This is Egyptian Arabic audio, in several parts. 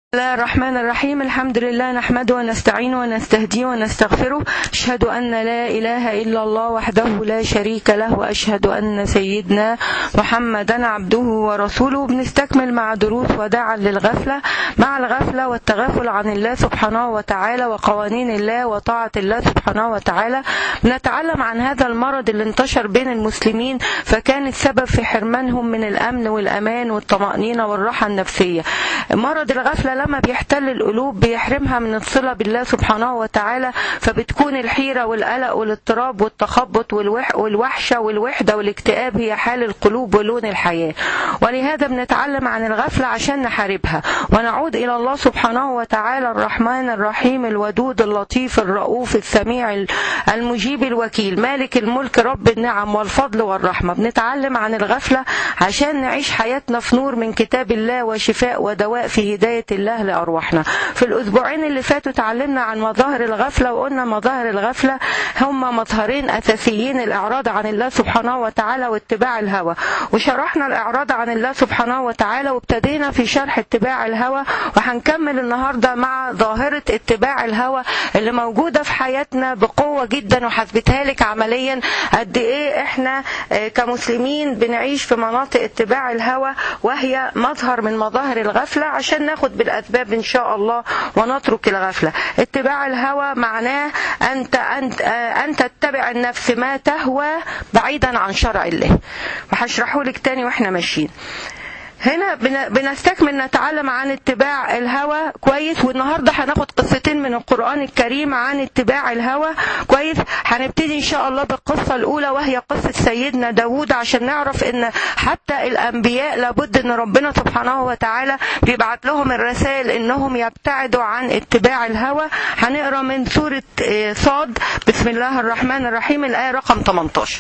الله الرحمن الرحيم الحمد لله نحمده ونستعينه ونستهديه ونستغفره أشهد أن لا إله إلا الله وحده لا شريك له وأشهد أن سيدنا محمدا عبده ورسوله بنستكمل مع دروس وداعا للغفلة مع الغفلة والتغافل عن الله سبحانه وتعالى وقوانين الله وطاعة الله سبحانه وتعالى بنتعلم عن هذا المرض اللي انتشر بين المسلمين فكان السبب في حرمانهم من الأمن والأمان والطمأنينة والراحة النفسية مرض الغفلة لما بيحتل القلوب بيحرمها من الصلة بالله سبحانه وتعالى فبتكون الحيرة والقلق والاضطراب والتخبط والوح والوحشة والوحدة والاكتئاب هي حال القلوب ولون الحياة ولهذا بنتعلم عن الغفلة عشان نحاربها ونعود إلى الله سبحانه وتعالى الرحمن الرحيم الودود اللطيف الرؤوف السميع المجيب الوكيل مالك الملك رب النعم والفضل والرحمة بنتعلم عن الغفلة عشان نعيش حياتنا في نور من كتاب الله وشفاء ودواء في هداية الله لأرواحنا في الأسبوعين اللي فاتوا تعلمنا عن مظاهر الغفلة وقلنا مظاهر الغفلة هم مظهرين أساسيين الإعراض عن الله سبحانه وتعالى واتباع الهوى وشرحنا الإعراض عن الله سبحانه وتعالى وابتدينا في شرح اتباع الهوى وهنكمل النهاردة مع ظاهرة اتباع الهوى اللي موجودة في حياتنا بقوة جدا وحسبتها لك عمليا قد ايه احنا كمسلمين بنعيش في مناطق اتباع الهوى وهي مظهر من مظاهر الغفلة عشان ناخد بالأسباب إن شاء الله ونترك الغفلة اتباع الهوى معناه أنت أنت أن تتبع النفس ما تهوى بعيدا عن شرع الله وهشرحه لك تاني واحنا ماشيين هنا بنستكمل نتعلم عن اتباع الهوى كويس والنهارده هناخد قصتين من القرآن الكريم عن اتباع الهوى كويس هنبتدي ان شاء الله بالقصة الأولى وهي قصة سيدنا داوود عشان نعرف ان حتى الأنبياء لابد ان ربنا سبحانه وتعالى بيبعت لهم الرسائل انهم يبتعدوا عن اتباع الهوى هنقرا من سورة صاد بسم الله الرحمن الرحيم الآية رقم 18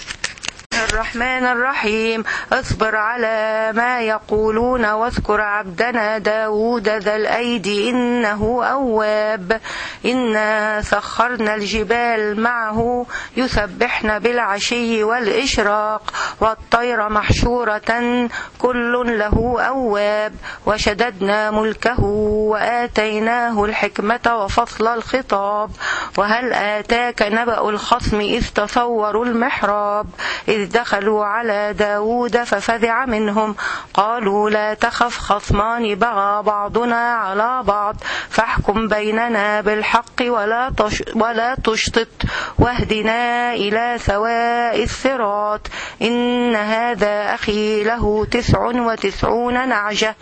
الرحمن الرحيم اصبر على ما يقولون واذكر عبدنا داود ذا الأيد إنه أواب إنا سخرنا الجبال معه يسبحن بالعشي والإشراق والطير محشورة كل له أواب وشددنا ملكه وآتيناه الحكمة وفصل الخطاب وهل آتاك نبأ الخصم إذ تصوروا المحراب إذ دخلوا على داود ففزع منهم قالوا لا تخف خصمان بغى بعضنا على بعض فاحكم بيننا بالحق ولا تش ولا تشطط واهدنا إلى سواء الصراط إن هذا أخي له تسع وتسعون نعجة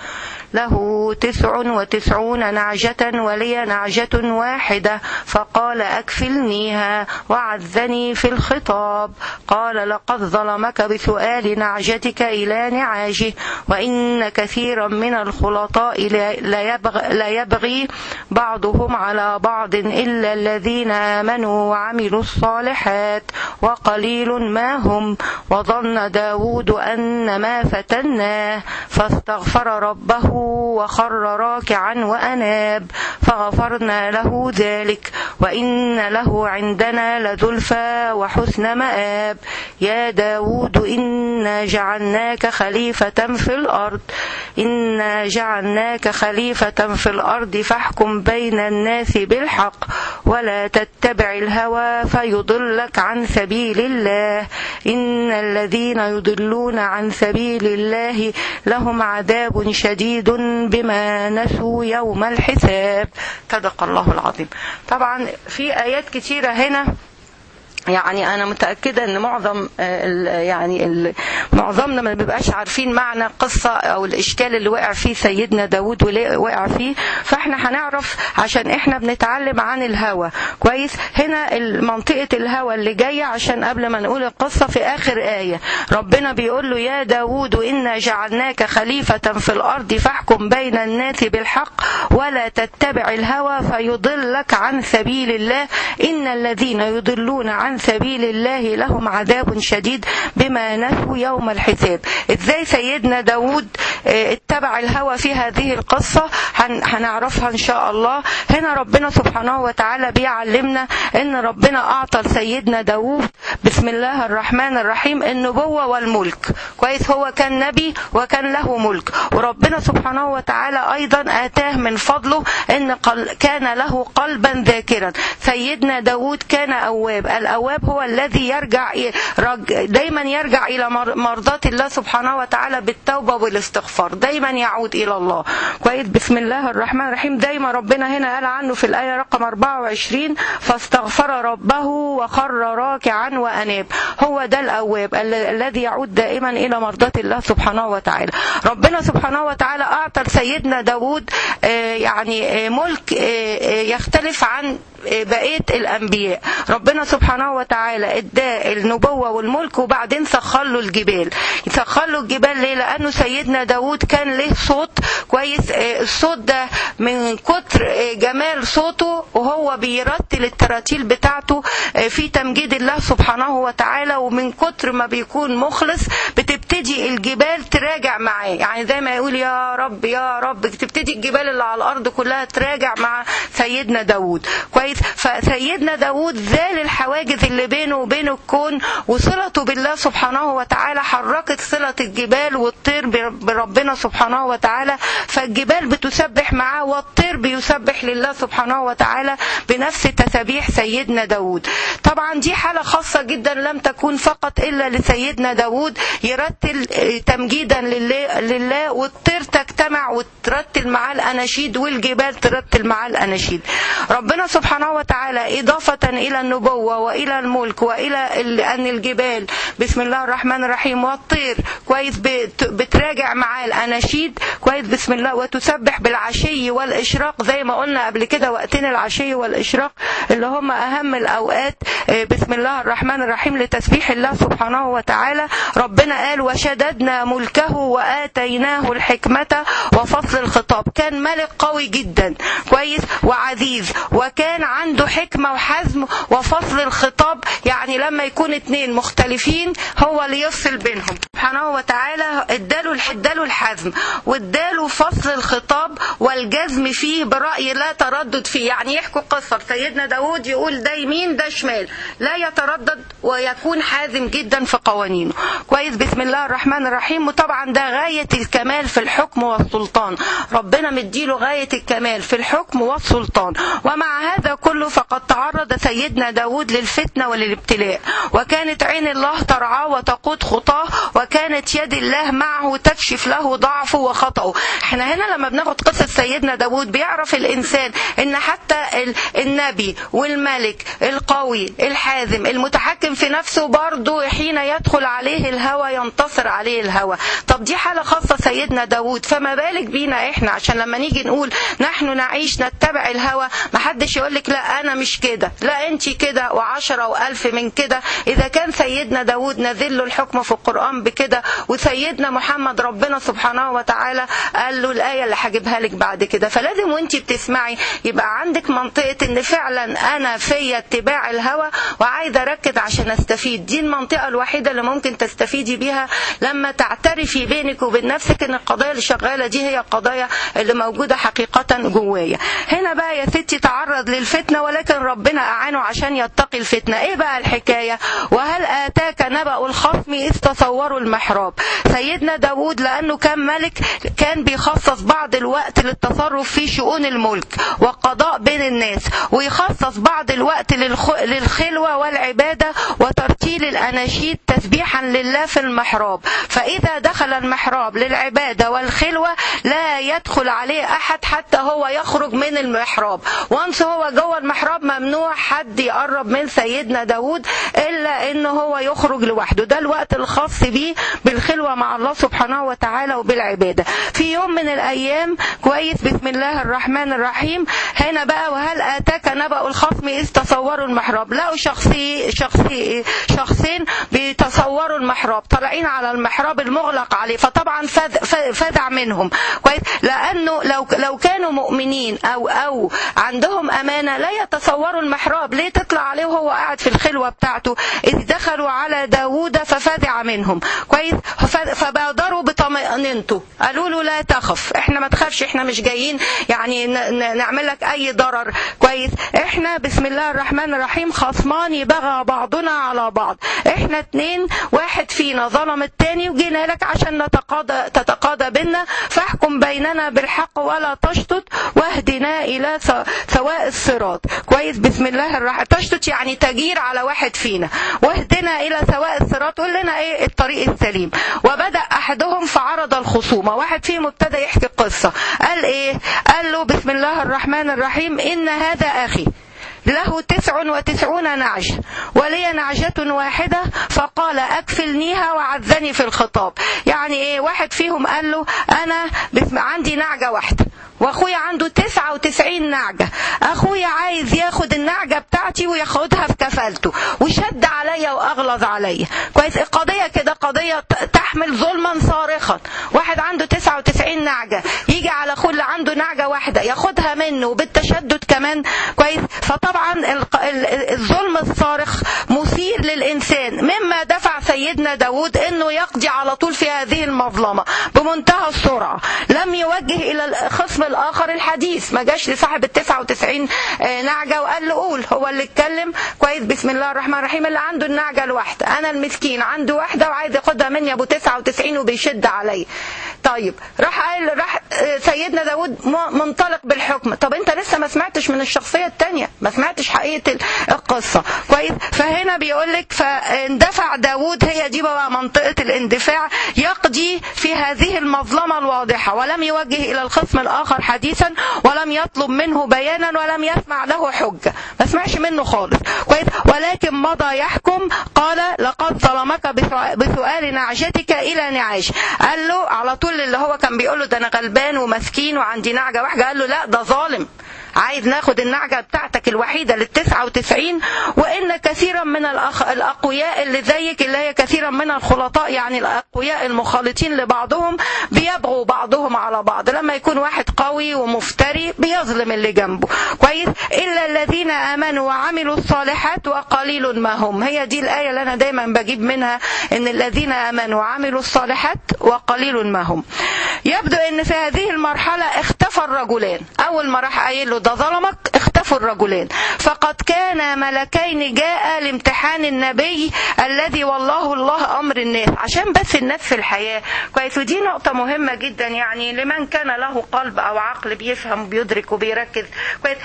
له تسع وتسعون نعجة ولي نعجة واحدة فقال أكفلنيها وعزني في الخطاب قال لقد ظلمك بسؤال نعجتك إلى نعاجه وإن كثيرا من الخلطاء ليبغي بعضهم على بعض إلا الذين آمنوا وعملوا الصالحات وقليل ما هم وظن داود أن ما فتناه فاستغفر ربه وخر راكعا وأناب فغفرنا له ذلك وإن له عندنا لزلفى وحسن مآب يا داود إنا جعلناك خليفة في الأرض إنا جعلناك خليفة في الأرض فاحكم بين الناس بالحق ولا تتبع الهوى فيضلك عن سبيل الله إن الذين يضلون عن سبيل الله لهم عذاب شديد بما نسوا يوم الحساب صدق الله العظيم طبعا في آيات كتيرة هنا يعني انا متاكده ان معظم يعني معظمنا ما بيبقاش عارفين معنى قصه او الاشكال اللي وقع فيه سيدنا داود وليه وقع فيه فاحنا هنعرف عشان احنا بنتعلم عن الهوى كويس هنا منطقه الهوى اللي جايه عشان قبل ما نقول القصه في اخر ايه ربنا بيقول له يا داود انا جعلناك خليفه في الارض فاحكم بين الناس بالحق ولا تتبع الهوى فيضلك عن سبيل الله ان الذين يضلون عن عن سبيل الله لهم عذاب شديد بما نسوا يوم الحساب ازاي سيدنا داود آه، اتبع الهوى في هذه القصة هن- هنعرفها ان شاء الله هنا ربنا سبحانه وتعالى بيعلمنا ان ربنا اعطى لسيدنا داود بسم الله الرحمن الرحيم النبوة والملك كويس هو كان نبي وكان له ملك وربنا سبحانه وتعالى ايضا اتاه من فضله ان قل- كان له قلبا ذاكرا سيدنا داود كان اواب الاواب هو الذي يرجع إيه؟ رج- دايما يرجع الى مر- مرضات الله سبحانه وتعالى بالتوبه والاستغفار دايما يعود الى الله كويس بسم الله الرحمن الرحيم دايما ربنا هنا قال عنه في الايه رقم 24 فاستغفر ربه وخر راكعا واناب هو ده الاواب ال- الذي يعود دائما الى مرضات الله سبحانه وتعالى ربنا سبحانه وتعالى اعطى لسيدنا داود آه، يعني آه، ملك آه، آه، يختلف عن بقيه الانبياء ربنا سبحانه وتعالى اداه النبوه والملك وبعدين سخر له الجبال سخر له الجبال ليه لانه سيدنا داود كان له صوت كويس آه، الصوت ده من كتر آه، جمال صوته وهو بيرتل التراتيل بتاعته آه، في تمجيد الله سبحانه وتعالى ومن كتر ما بيكون مخلص بتبتدي الجبال تراجع معاه يعني زي ما يقول يا رب يا رب تبتدي الجبال اللي على الارض كلها تراجع مع سيدنا داود كويس فسيدنا داود زال الحواجز اللي بينه وبين الكون وصلته بالله سبحانه وتعالى حركت صلة الجبال والطير بربنا سبحانه وتعالى فالجبال بتسبح معاه والطير بيسبح لله سبحانه وتعالى بنفس تسابيح سيدنا داود طبعا دي حالة خاصة جدا لم تكون فقط إلا لسيدنا داود يرتل تمجيدا لله, لله والطير تجتمع وترتل معاه الأناشيد والجبال ترتل معاه الأناشيد ربنا سبحانه وتعالى إضافة إلى النبوة وإلى الملك وإلى ال- أن الجبال بسم الله الرحمن الرحيم والطير كويس بت- بتراجع معاه الأناشيد كويس بسم الله وتسبح بالعشي والإشراق زي ما قلنا قبل كده وقتين العشي والإشراق اللي هم أهم الأوقات آه، بسم الله الرحمن الرحيم لتسبيح الله سبحانه وتعالى ربنا قال وشددنا ملكه وآتيناه الحكمة وفصل الخطاب كان ملك قوي جدا كويس وعزيز وكان عنده حكمة وحزم وفصل الخطاب يعني لما يكون اتنين مختلفين هو اللي يفصل بينهم سبحانه وتعالى اداله اداله الحزم واداله فصل الخطاب والجزم فيه برأي لا تردد فيه يعني يحكوا قصة سيدنا داود يقول ده يمين ده شمال لا يتردد ويكون حازم جدا في قوانينه كويس بسم الله الرحمن الرحيم وطبعا ده غاية الكمال في الحكم والسلطان ربنا مديله غاية الكمال في الحكم والسلطان ومع هذا كله فقد تعرض سيدنا داود للفتنة وللابتلاء وكانت عين الله ترعاه وتقود خطاه وكانت يد الله معه تكشف له ضعفه وخطأه احنا هنا لما بناخد قصة سيدنا داود بيعرف الإنسان ان حتى ال- النبي والملك القوي الحازم المتحكم في نفسه برضه حين يدخل عليه الهوى ينتصر عليه الهوى طب دي حالة خاصة سيدنا داود فما بالك بينا احنا عشان لما نيجي نقول نحن نعيش نتبع الهوى محدش يقول لك لا انا مش كده لا انت كده وعشرة والف من كده اذا كان سيدنا داود نزل له الحكم في القرآن بكده وسيدنا محمد ربنا سبحانه وتعالى قال له الآية اللي هجيبها لك بعد كده فلازم وانت بتسمعي يبقى عندك منطقة ان فعلا انا فيا اتباع الهوى وعايزة اركز عشان استفيد دي المنطقة الوحيدة اللي ممكن تستفيدي بيها لما تعترفي بينك وبين نفسك ان القضايا اللي شغالة دي هي القضايا اللي موجودة حقيقة جوايا هنا بقى يا ستي تعرض للفتنة ولكن ربنا أعانه عشان يتقي الفتنة ايه بقى الحكاية وهل آتاك نبأ الخصم إذ تصوروا المحراب سيدنا داود لأنه كان ملك كان بيخصص بعض الوقت للتصرف في شؤون الملك والقضاء بين الناس ويخصص بعض الوقت للخ- للخلوة والعبادة وترتيل الأناشيد تسبيحا لله في المحراب فإذا دخل المحراب للعبادة والخلوة لا يدخل عليه أحد حتى هو يخرج من المحراب وانس هو جوه المحراب ممنوع حد يقرب من سيدنا داود إلا إن هو يخرج لوحده ده الوقت الخاص بيه بالخلوة مع الله سبحانه وتعالى وبالعبادة في يوم من الأيام كويس بسم الله الرحمن الرحيم هنا بقى وهل اتاك نبأ الخصم اذ تصوروا المحراب لقوا شخصي شخصي شخصين بيتصوروا المحراب طالعين على المحراب المغلق عليه فطبعا فز- ف- فزع منهم كويس لانه لو لو كانوا مؤمنين او او عندهم امانه لا يتصوروا المحراب ليه تطلع عليه وهو قاعد في الخلوه بتاعته اذ دخلوا على داوود ففزع منهم كويس ف- فبادروا بطمأنينته قالوا له لا تخف احنا ما تخافش احنا مش جايين يعني ن- ن- نعمل لك اي ضرر كويس احنا بسم الله الرحمن الرحيم خصمان بغى بعضنا على بعض احنا اتنين واحد فينا ظلم التاني وجينا لك عشان نتقاضى تتقاضى بينا فاحكم بيننا بالحق ولا تشطط واهدنا الى س- سواء الصراط كويس بسم الله الرحمن تشطط يعني تجير على واحد فينا واهدنا الى سواء الصراط قول لنا ايه الطريق السليم وبدا احدهم فعرض الخصومه واحد فيهم ابتدى يحكي قصه قال ايه قال له بسم الله الرحمن الرحيم ان هذا اخي له تسع وتسعون نعجة ولي نعجة واحدة فقال أكفلنيها وعزني في الخطاب يعني إيه واحد فيهم قال له أنا بسم عندي نعجة واحدة واخويا عنده 99 نعجة اخويا عايز ياخد النعجة بتاعتي وياخدها في كفالته وشد عليا واغلظ عليا كويس القضية كده قضية ت- تحمل ظلما صارخا واحد عنده 99 نعجة يجي على اخوه اللي عنده نعجة واحدة ياخدها منه وبالتشدد كمان كويس فطبعا الق- ال- الظلم الصارخ مثير للانسان مما دفع سيدنا داود انه يقضي على طول في هذه المظلمة بمنتهى السرعة لم يوجه الى الخصم الاخر الحديث ما جاش لصاحب ال 99 آه، نعجة وقال له قول هو اللي اتكلم كويس بسم الله الرحمن الرحيم اللي عنده النعجة الواحدة انا المسكين عنده واحدة وعايز ياخدها مني ابو 99 وبيشد عليا طيب راح قال راح آه، سيدنا داود م- منطلق بالحكم طب انت لسه ما سمعتش من الشخصية التانية ما سمعتش حقيقة ال- القصة كويس فهنا بيقول لك فاندفع داود هي دي بقى منطقة الاندفاع يقضي في هذه المظلمة الواضحة ولم يوجه إلى الخصم الآخر حديثا ولم يطلب منه بيانا ولم يسمع له حجة ما سمعش منه خالص كويس ولكن مضى يحكم قال لقد ظلمك بسؤ- بسؤال نعجتك إلى نعاش قال له على طول اللي هو كان بيقول له ده أنا غلبان ومسكين وعندي نعجة واحدة قال له لا ده ظالم عايز ناخد النعجة بتاعتك الوحيدة للتسعة وتسعين وإن كثيرا من الأخ... الأقوياء اللي زيك اللي هي كثيرا من الخلطاء يعني الأقوياء المخالطين لبعضهم بيبغوا بعضهم على بعض لما يكون واحد قوي ومفتري بيظلم اللي جنبه كويس إلا الذين آمنوا وعملوا الصالحات وقليل ما هم هي دي الآية اللي أنا دايما بجيب منها إن الذين آمنوا وعملوا الصالحات وقليل ما هم يبدو ان في هذه المرحلة اختفى الرجلان اول ما راح قايل له ده ظلمك اختفوا الرجلان فقد كان ملكين جاء لامتحان النبي الذي والله الله امر الناس عشان بس الناس في الحياة كويس ودي نقطة مهمة جدا يعني لمن كان له قلب او عقل بيفهم وبيدرك وبيركز كويس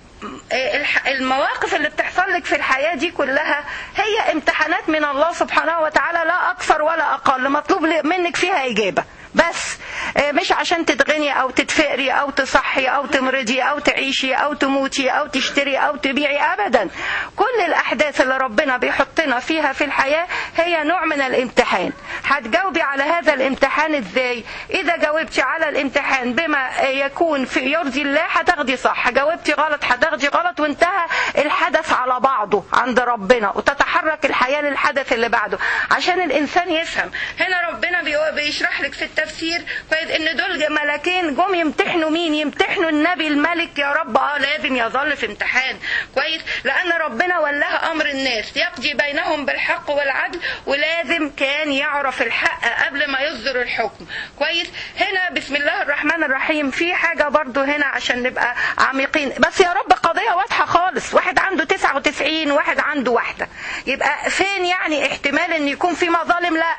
الح- المواقف اللي بتحصل لك في الحياة دي كلها هي امتحانات من الله سبحانه وتعالى لا أكثر ولا أقل مطلوب ل- منك فيها إجابة بس آه، مش عشان تتغني أو تتفقري أو تصحي أو تمرضي أو تعيشي أو تموتي أو تشتري أو تبيعي أبدا كل الأحداث اللي ربنا بيحطنا فيها في الحياة هي نوع من الامتحان هتجاوبي على هذا الامتحان ازاي إذا جاوبتي على الامتحان بما يكون في يرضي الله هتاخدي صح جاوبتي غلط هتاخدي غلط وانتهى الحدث على بعضه عند ربنا وتتحرك الحياة للحدث اللي بعده عشان الإنسان يفهم هنا ربنا بيقول- بيشرح لك في التفسير كويس ان دول ملكين جم يمتحنوا مين يمتحنوا النبي الملك يا رب اه لازم يظل في امتحان كويس لان ربنا ولها امر الناس يقضي بينهم بالحق والعدل ولازم كان يعرف الحق قبل ما يصدر الحكم كويس هنا بسم الله الرحمن الرحيم في حاجه برضو هنا عشان نبقى عميقين بس يا رب قضيه واضحه خالص واحد عنده 99 واحد عنده واحده يبقى فين يعني احتمال ان يكون في مظالم لا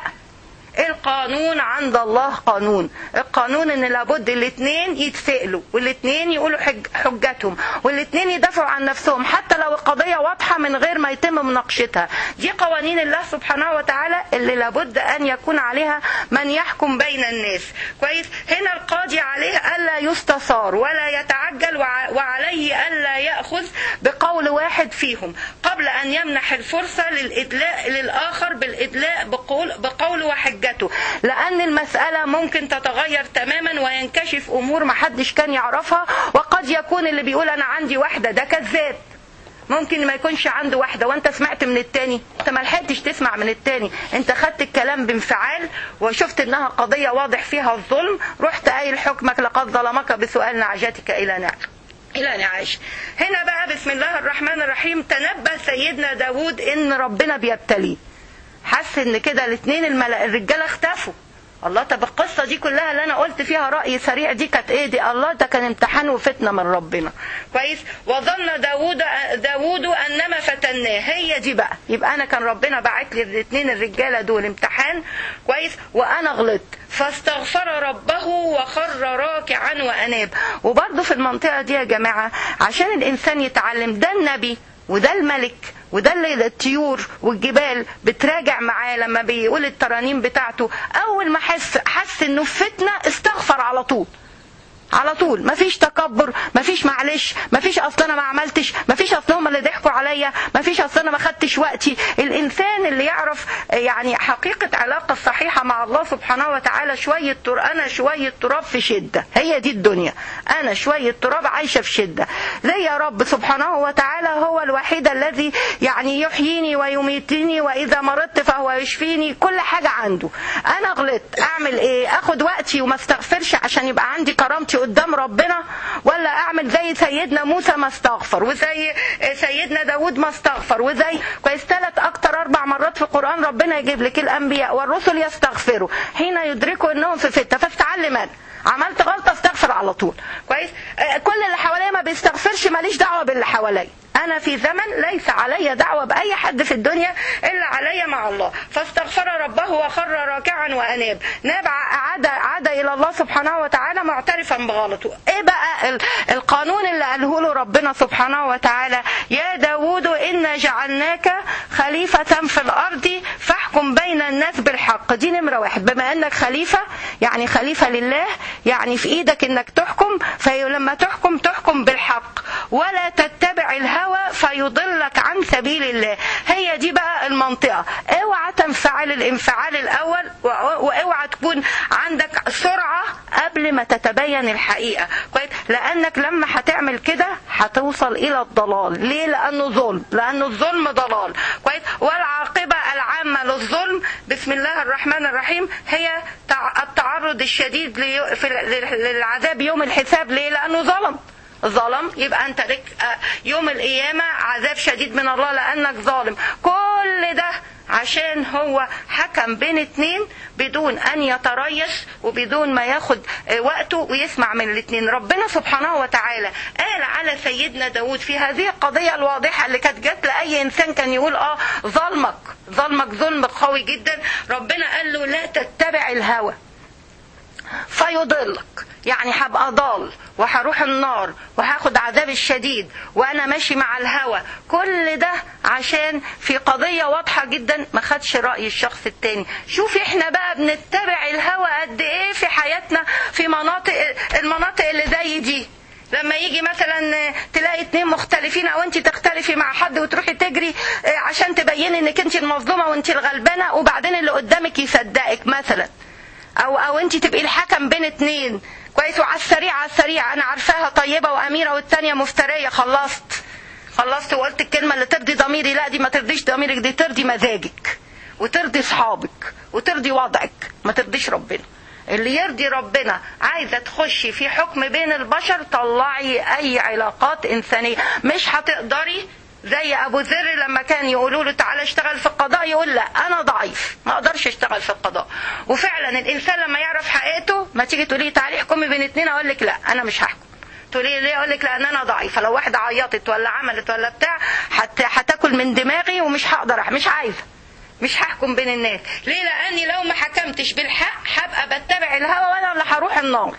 القانون عند الله قانون القانون ان لابد الاثنين يتسألوا والاثنين يقولوا حج حجتهم والاثنين يدافعوا عن نفسهم حتى لو القضية واضحة من غير ما يتم مناقشتها دي قوانين الله سبحانه وتعالى اللي لابد ان يكون عليها من يحكم بين الناس كويس هنا القاضي عليه الا يستثار ولا يتعجل وع- وعليه الا ياخذ بقول واحد فيهم قبل ان يمنح الفرصة للادلاء للاخر بالادلاء بقول بقول وحجته حجته لان المساله ممكن تتغير تماما وينكشف امور ما حدش كان يعرفها وقد يكون اللي بيقول انا عندي واحده ده كذاب ممكن ما يكونش عنده واحده وانت سمعت من التاني انت ما لحقتش تسمع من التاني انت خدت الكلام بانفعال وشفت انها قضيه واضح فيها الظلم رحت قايل حكمك لقد ظلمك بسؤال نعجتك الى نعم إلى نعاش هنا بقى بسم الله الرحمن الرحيم تنبه سيدنا داود إن ربنا بيبتليه حس إن كده الاثنين الملأ الرجالة اختفوا الله طب القصة دي كلها اللي أنا قلت فيها رأي سريع دي كانت إيه دي الله ده كان امتحان وفتنة من ربنا كويس وظن داود داود أنما فتناه هي دي بقى يبقى أنا كان ربنا بعت لي الاثنين الرجالة دول امتحان كويس وأنا غلطت فاستغفر ربه وخر راكعا وأناب وبرضه في المنطقة دي يا جماعة عشان الإنسان يتعلم ده النبي وده الملك وده اللي الطيور والجبال بتراجع معاه لما بيقول الترانيم بتاعته اول ما حس حس انه في فتنه استغفر على طول على طول مفيش تكبر مفيش معلش مفيش اصل انا ما عملتش مفيش اصل هم اللي ضحكوا عليا مفيش اصل انا ما خدتش وقتي الانسان اللي يعرف يعني حقيقه علاقه صحيحه مع الله سبحانه وتعالى شويه تر... انا شويه تراب في شده هي دي الدنيا انا شويه تراب عايشه في شده زي يا رب سبحانه وتعالى هو الوحيد الذي يعني يحييني ويميتني واذا مرضت فهو يشفيني كل حاجه عنده انا غلطت اعمل ايه اخد وقتي وما استغفرش عشان يبقى عندي كرامتي قدام ربنا ولا اعمل زي سيدنا موسى ما استغفر وزي سيدنا داود ما استغفر وزي كويس ثلاث اكتر اربع مرات في القران ربنا يجيب لك الانبياء والرسل يستغفروا حين يدركوا انهم في فتنه فاستعلم انا عملت غلطه استغفر على طول كويس كل اللي حواليا ما بيستغفرش ماليش دعوه باللي حواليا انا في زمن ليس علي دعوه باي حد في الدنيا الا علي مع الله فاستغفر ربه وخر راكعا واناب ناب عاد عاد الى الله سبحانه وتعالى معترفا بغلطه ايه بقى القانون اللي قاله له ربنا سبحانه وتعالى يا داود انا جعلناك خليفه في الارض فاحكم بين الناس بالحق دي نمره واحد بما انك خليفه يعني خليفه لله يعني في ايدك انك تحكم فلما تحكم تحكم بالحق ولا تتبع الهوى فيضلك عن سبيل الله هي دي بقى المنطقة اوعى تنفعل الانفعال الاول واوعى تكون عندك سرعة قبل ما تتبين الحقيقة كويس لانك لما هتعمل كده هتوصل الى الضلال ليه لانه ظلم لانه الظلم ضلال كويس والعاقبة العامة للظلم بسم الله الرحمن الرحيم هي التعرض الشديد للعذاب يوم الحساب ليه لانه ظلم ظلم يبقى انت لك يوم القيامة عذاب شديد من الله لانك ظالم كل ده عشان هو حكم بين اتنين بدون ان يتريث وبدون ما ياخد وقته ويسمع من الاتنين ربنا سبحانه وتعالى قال على سيدنا داود في هذه القضية الواضحة اللي كانت جت لأي إنسان كان يقول اه ظلمك ظلمك ظلم قوي جدا ربنا قال له لا تتبع الهوى فيضلك يعني هبقى ضال وهروح النار وهاخد عذاب الشديد وانا ماشي مع الهوى كل ده عشان في قضية واضحة جدا ما خدش رأي الشخص التاني شوف احنا بقى بنتبع الهوى قد ايه في حياتنا في مناطق المناطق اللي زي دي لما يجي مثلا تلاقي اتنين مختلفين او انت تختلفي مع حد وتروحي تجري عشان تبيني انك انت المظلومه وانت الغلبانه وبعدين اللي قدامك يصدقك مثلا او او انت تبقي الحكم بين اتنين كويس وعلى السريع على السريع انا عارفاها طيبه واميره والتانيه مفتريه خلصت خلصت وقلت الكلمه اللي ترضي ضميري لا دي ما ترضيش ضميرك دي ترضي مزاجك وترضي اصحابك وترضي وضعك ما ترضيش ربنا اللي يرضي ربنا عايزه تخشي في حكم بين البشر طلعي اي علاقات انسانيه مش هتقدري زي ابو ذر لما كان يقولوا له تعالى اشتغل في القضاء يقول لا انا ضعيف ما اقدرش اشتغل في القضاء وفعلا الانسان لما يعرف حقيقته ما تيجي تقولي تعالي احكمي بين اتنين اقول لك لا انا مش هحكم تقولي ليه اقول لك لان انا ضعيفه لو واحده عيطت ولا عملت ولا بتاع هتاكل من دماغي ومش هقدر مش عايزه مش هحكم بين الناس ليه لاني لو ما حكمتش بالحق هبقى بتبع الهوى وانا اللي هروح النار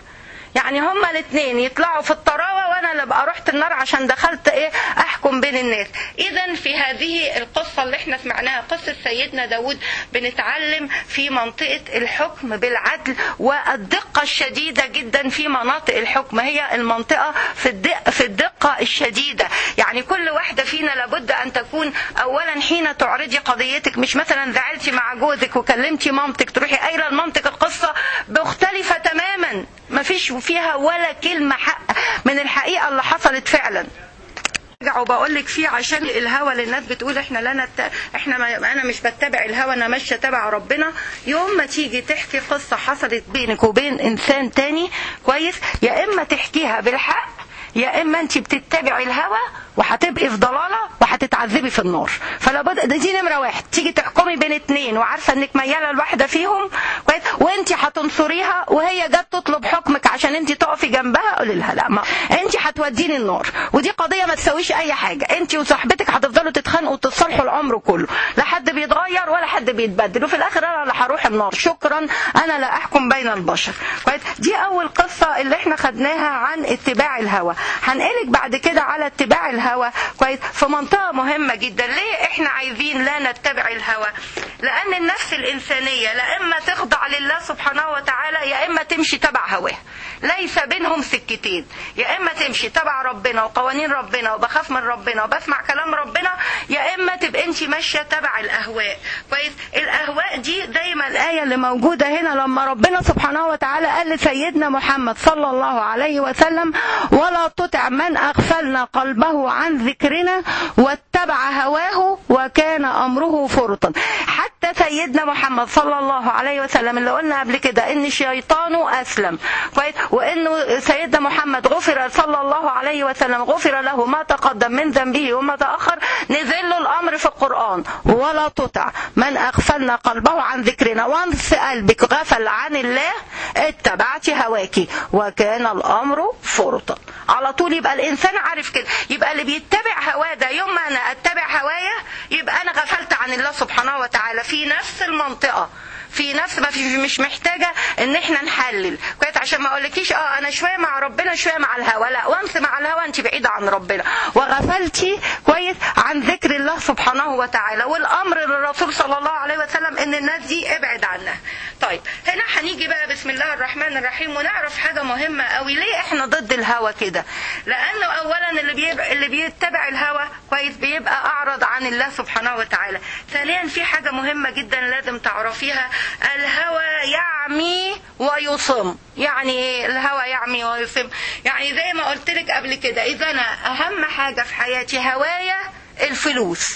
يعني هما الاثنين يطلعوا في الطراوه وانا اللي ابقى رحت النار عشان دخلت ايه احكم بين الناس اذا في هذه القصه اللي احنا سمعناها قصه سيدنا داود بنتعلم في منطقه الحكم بالعدل والدقه الشديده جدا في مناطق الحكم هي المنطقه في الدقه في الدقه الشديده يعني كل واحده فينا لابد ان تكون اولا حين تعرضي قضيتك مش مثلا زعلتي مع جوزك وكلمتي مامتك تروحي قايله لمامتك القصه مختلفه تماما ما فيش فيها ولا كلمه حق من الحقيقه اللي حصلت فعلا برجع وبقول لك فيه عشان الهوى اللي الناس بتقول احنا لا نت... احنا ما... انا مش بتبع الهوى انا ماشيه تبع ربنا يوم ما تيجي تحكي قصه حصلت بينك وبين انسان تاني كويس يا اما تحكيها بالحق يا اما انت بتتبعي الهوى وهتبقي في ضلاله وهتتعذبي في النار فلا بد ده دي نمره واحد تيجي تحكمي بين اتنين وعارفه انك مياله لواحده فيهم كويس وانت هتنصريها وهي جت تطلب حكمك عشان انت تقفي جنبها قولي لها لا ما انت هتوديني النار ودي قضيه ما تسويش اي حاجه انت وصاحبتك هتفضلوا تتخانقوا وتتصالحوا العمر كله لا حد بيتغير ولا حد بيتبدل وفي الاخر انا اللي هروح النار شكرا انا لا احكم بين البشر كويس دي اول قصه اللي احنا خدناها عن اتباع الهوى هنقلك بعد كده على اتباع الهوى كويس في منطقه مهمه جدا ليه احنا عايزين لا نتبع الهوى لان النفس الانسانيه لا اما تخضع لله سبحانه وتعالى يا اما تمشي تبع هواها ليس بينهم سكتين يا اما تمشي تبع ربنا وقوانين ربنا وبخاف من ربنا وبسمع كلام ربنا يا اما تبقى انت ماشيه تبع الاهواء كويس الاهواء دي دايما الايه اللي موجوده هنا لما ربنا سبحانه وتعالى قال لسيدنا محمد صلى الله عليه وسلم ولا تطع من اغفلنا قلبه عن ذكرنا واتبع هواه وكان امره فرطا حتى سيدنا محمد صلى الله عليه وسلم اللي قلنا قبل كده ان شيطانه اسلم كويس وانه سيدنا محمد غفر صلى الله عليه وسلم غفر له ما تقدم من ذنبه وما تاخر نزل له الامر في القران ولا تطع من اغفلنا قلبه عن ذكرنا وانس قلبك غفل عن الله اتبعت هواك وكان الامر فرطا على طول يبقى الانسان عارف كده يبقى اللي بيتبع هواه ده يوم ما انا اتبع هوايا يبقى انا غفلت عن الله سبحانه وتعالى في نفس المنطقه في نفس ما في مش محتاجه ان احنا نحلل كويس عشان ما اقولكيش اه انا شويه مع ربنا شويه مع الهوى لا وانت مع الهوى انت بعيده عن ربنا وغفلتي كويس عن ذكر الله سبحانه وتعالى والامر للرسول صلى الله عليه وسلم ان الناس دي ابعد عنها طيب هنا هنيجي بقى بسم الله الرحمن الرحيم ونعرف حاجه مهمه قوي ليه احنا ضد الهوى كده لانه اولا اللي بيبقى اللي بيتبع الهوى كويس بيبقى اعرض عن الله سبحانه وتعالى ثانيا في حاجه مهمه جدا لازم تعرفيها الهوى يعمي ويصم يعني ايه الهوى يعمي ويصم يعني زي ما قلت لك قبل كده اذا انا اهم حاجه في حياتي هوايا الفلوس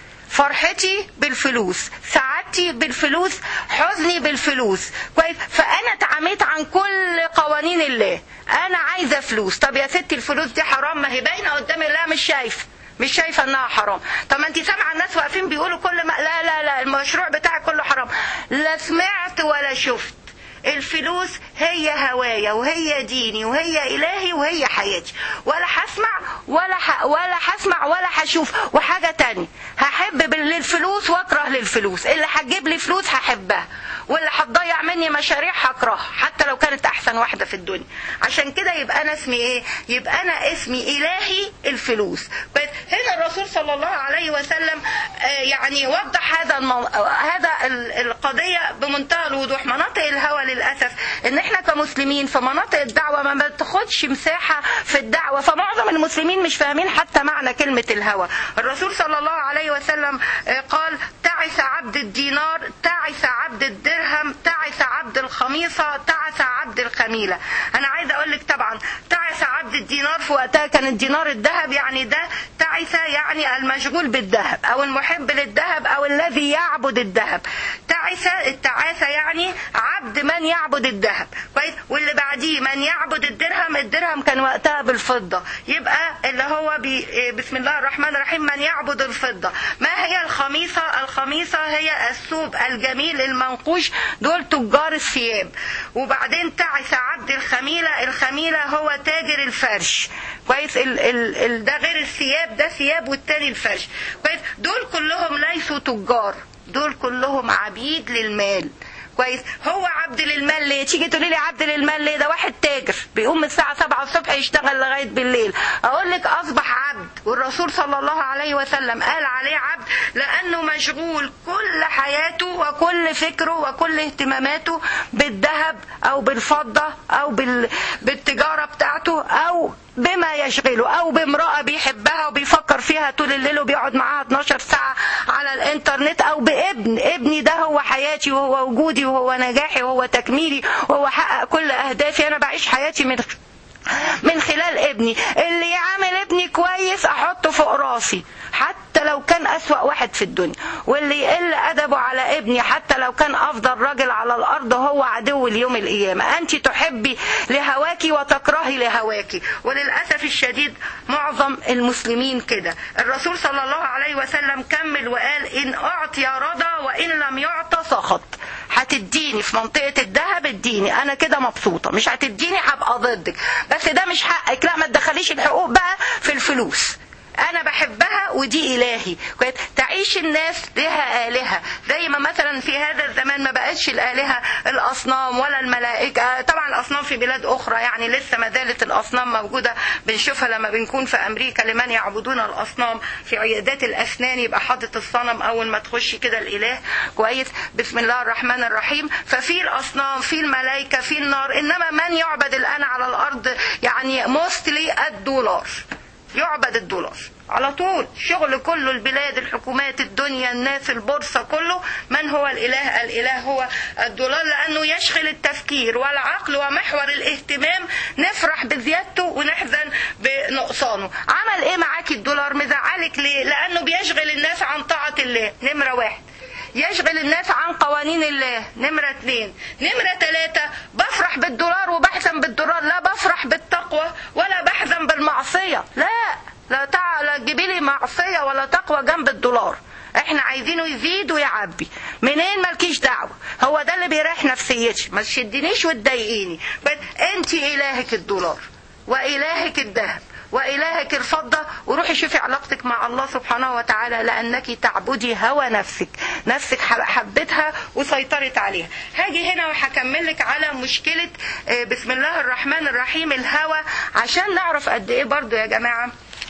فرحتي بالفلوس سعادتي بالفلوس حزني بالفلوس كويس فانا اتعاميت عن كل قوانين الله انا عايزه فلوس طب يا ستي الفلوس دي حرام ما هي باينه قدام الله مش شايفه مش شايفه انها حرام طب ما انت سامعه الناس واقفين بيقولوا كل ما لا لا لا المشروع بتاعك كله حرام لا سمعت ولا شفت الفلوس هي هوايا وهي ديني وهي الهي وهي حياتي ولا هسمع ولا ح... ولا هسمع ولا هشوف وحاجه تانية هحب للفلوس واكره للفلوس اللي هتجيب لي فلوس هحبها واللي هتضيع مني مشاريع هكرهها حتى لو كانت احسن واحده في الدنيا عشان كده يبقى انا اسمي ايه يبقى انا اسمي الهي الفلوس بس هنا الرسول صلى الله عليه وسلم يعني وضح هذا المو... هذا القضيه بمنتهى الوضوح مناطق الهوى للاسف ان احنا كمسلمين في مناطق الدعوه ما بتاخدش مساحه في الدعوه فمعظم المسلمين مش فاهمين حتى معنى كلمه الهوى الرسول صلى الله عليه وسلم قال تعس عبد الدينار تعس عبد الدرهم تعس عبد الخميصه تعس عبد الخميله انا عايزه اقول لك طبعا تعس عبد الدينار في وقتها كان الدينار الذهب يعني ده تعس يعني المشغول بالذهب او المحب للذهب او الذي يعبد الذهب تعس التعاسه يعني عبد من يعبد الذهب كويس واللي بعديه من يعبد الدرهم الدرهم كان وقتها بالفضه يبقى اللي هو بي بسم الله الرحمن الرحيم من يعبد الفضه ما هي الخميصه الخميصه هي الثوب الجميل المنقوش دول تجار الثياب وبعدين تعس عبد الخميله الخميله هو تاجر الفرش كويس ال ال ال ده غير الثياب ده ثياب والتاني الفرش كويس دول كلهم ليسوا تجار دول كلهم عبيد للمال كويس هو عبد للمال ليه تيجي تقولي لي عبد للمال ليه ده واحد تاجر بيقوم من الساعه 7 الصبح يشتغل لغايه بالليل اقول لك اصبح عبد والرسول صلى الله عليه وسلم قال عليه عبد لانه مشغول كل حياته وكل فكره وكل اهتماماته بالذهب او بالفضه او بال... بالتجاره بتاعته او بما يشغله او بامرأة بيحبها وبيفكر فيها طول الليل وبيقعد معاها 12 ساعة على الانترنت او بابن ابني ده هو حياتي وهو وجودي وهو نجاحي وهو تكميلي وهو حقق كل اهدافي انا بعيش حياتي من من خلال ابني اللي يعامل ابني كويس احطه فوق راسي حتى لو كان اسوأ واحد في الدنيا واللي يقل ادبه على ابني حتى لو كان افضل راجل على الارض هو عدو اليوم القيامة انت تحبي لهواكي وتكرهي لهواكي وللاسف الشديد معظم المسلمين كده الرسول صلى الله عليه وسلم كمل وقال ان اعطي رضى وان لم يعطى سخط هتديني في منطقة الذهب اديني انا كده مبسوطة مش هتديني هبقى ضدك بس ده مش حقك لا ما تدخليش الحقوق بقى في الفلوس انا بحبها ودي الهي كويس تعيش الناس لها الهه زي ما مثلا في هذا الزمان ما بقتش الالهه الاصنام ولا الملائكه طبعا الاصنام في بلاد اخرى يعني لسه ما زالت الاصنام موجوده بنشوفها لما بنكون في امريكا لمن يعبدون الاصنام في عيادات الاسنان يبقى حاطط الصنم اول ما تخشي كده الاله كويس بسم الله الرحمن الرحيم ففي الاصنام في الملائكه في النار انما من يعبد الان على الارض يعني موستلي الدولار يعبد الدولار على طول شغل كله البلاد الحكومات الدنيا الناس البورصة كله من هو الإله الإله هو الدولار لأنه يشغل التفكير والعقل ومحور الاهتمام نفرح بزيادته ونحزن بنقصانه عمل ايه معاكي الدولار مزعلك ليه لأنه بيشغل الناس عن طاعة الله نمرة واحد يشغل الناس عن قوانين الله نمرة اتنين نمرة تلاتة بفرح بالدولار وبحزن بالدولار لا بفرح بالتقوى ولا بحزن بالمعصية لا لا تع... لا تجيبي لي معصية ولا تقوى جنب الدولار احنا عايزينه يزيد ويعبي منين مالكيش دعوة هو ده اللي بيريح نفسيتي ما تشدنيش وتضايقيني بس انت الهك الدولار والهك الذهب وإلهك الفضة وروحي شوفي علاقتك مع الله سبحانه وتعالى لأنك تعبدي هوى نفسك نفسك حبتها وسيطرت عليها هاجي هنا وهكمل لك على مشكلة بسم الله الرحمن الرحيم الهوى عشان نعرف قد ايه برضو يا جماعة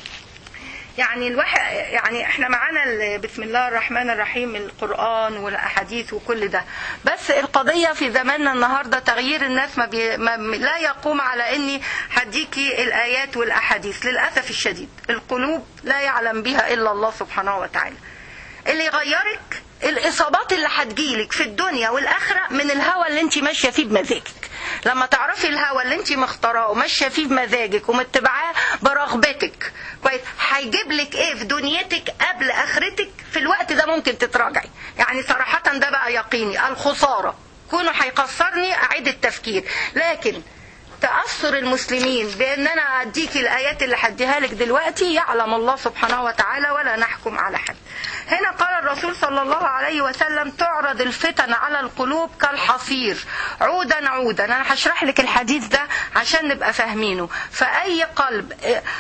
يعني الواحد يعني احنا معانا بسم الله الرحمن الرحيم القرآن والأحاديث وكل ده بس القضية في زماننا النهاردة تغيير الناس ما, بي ما لا يقوم على اني هديكي الآيات والأحاديث للأسف الشديد القلوب لا يعلم بها إلا الله سبحانه وتعالى اللي يغيرك الإصابات اللي هتجيلك في الدنيا والآخرة من الهوى اللي انت ماشية فيه بمزاجك لما تعرفي الهوى اللي انت مختاراه وماشيه فيه بمزاجك ومتبعاه برغبتك كويس هيجيب لك ايه في دنيتك قبل اخرتك في الوقت ده ممكن تتراجعي يعني صراحه ده بقى يقيني الخساره كونه هيخسرني اعيد التفكير لكن تأثر المسلمين بأن أنا أديك الآيات اللي هديها لك دلوقتي يعلم الله سبحانه وتعالى ولا نحكم على حد هنا قال الرسول صلى الله عليه وسلم تعرض الفتن على القلوب كالحصير عودا عودا أنا هشرح لك الحديث ده عشان نبقى فاهمينه فأي قلب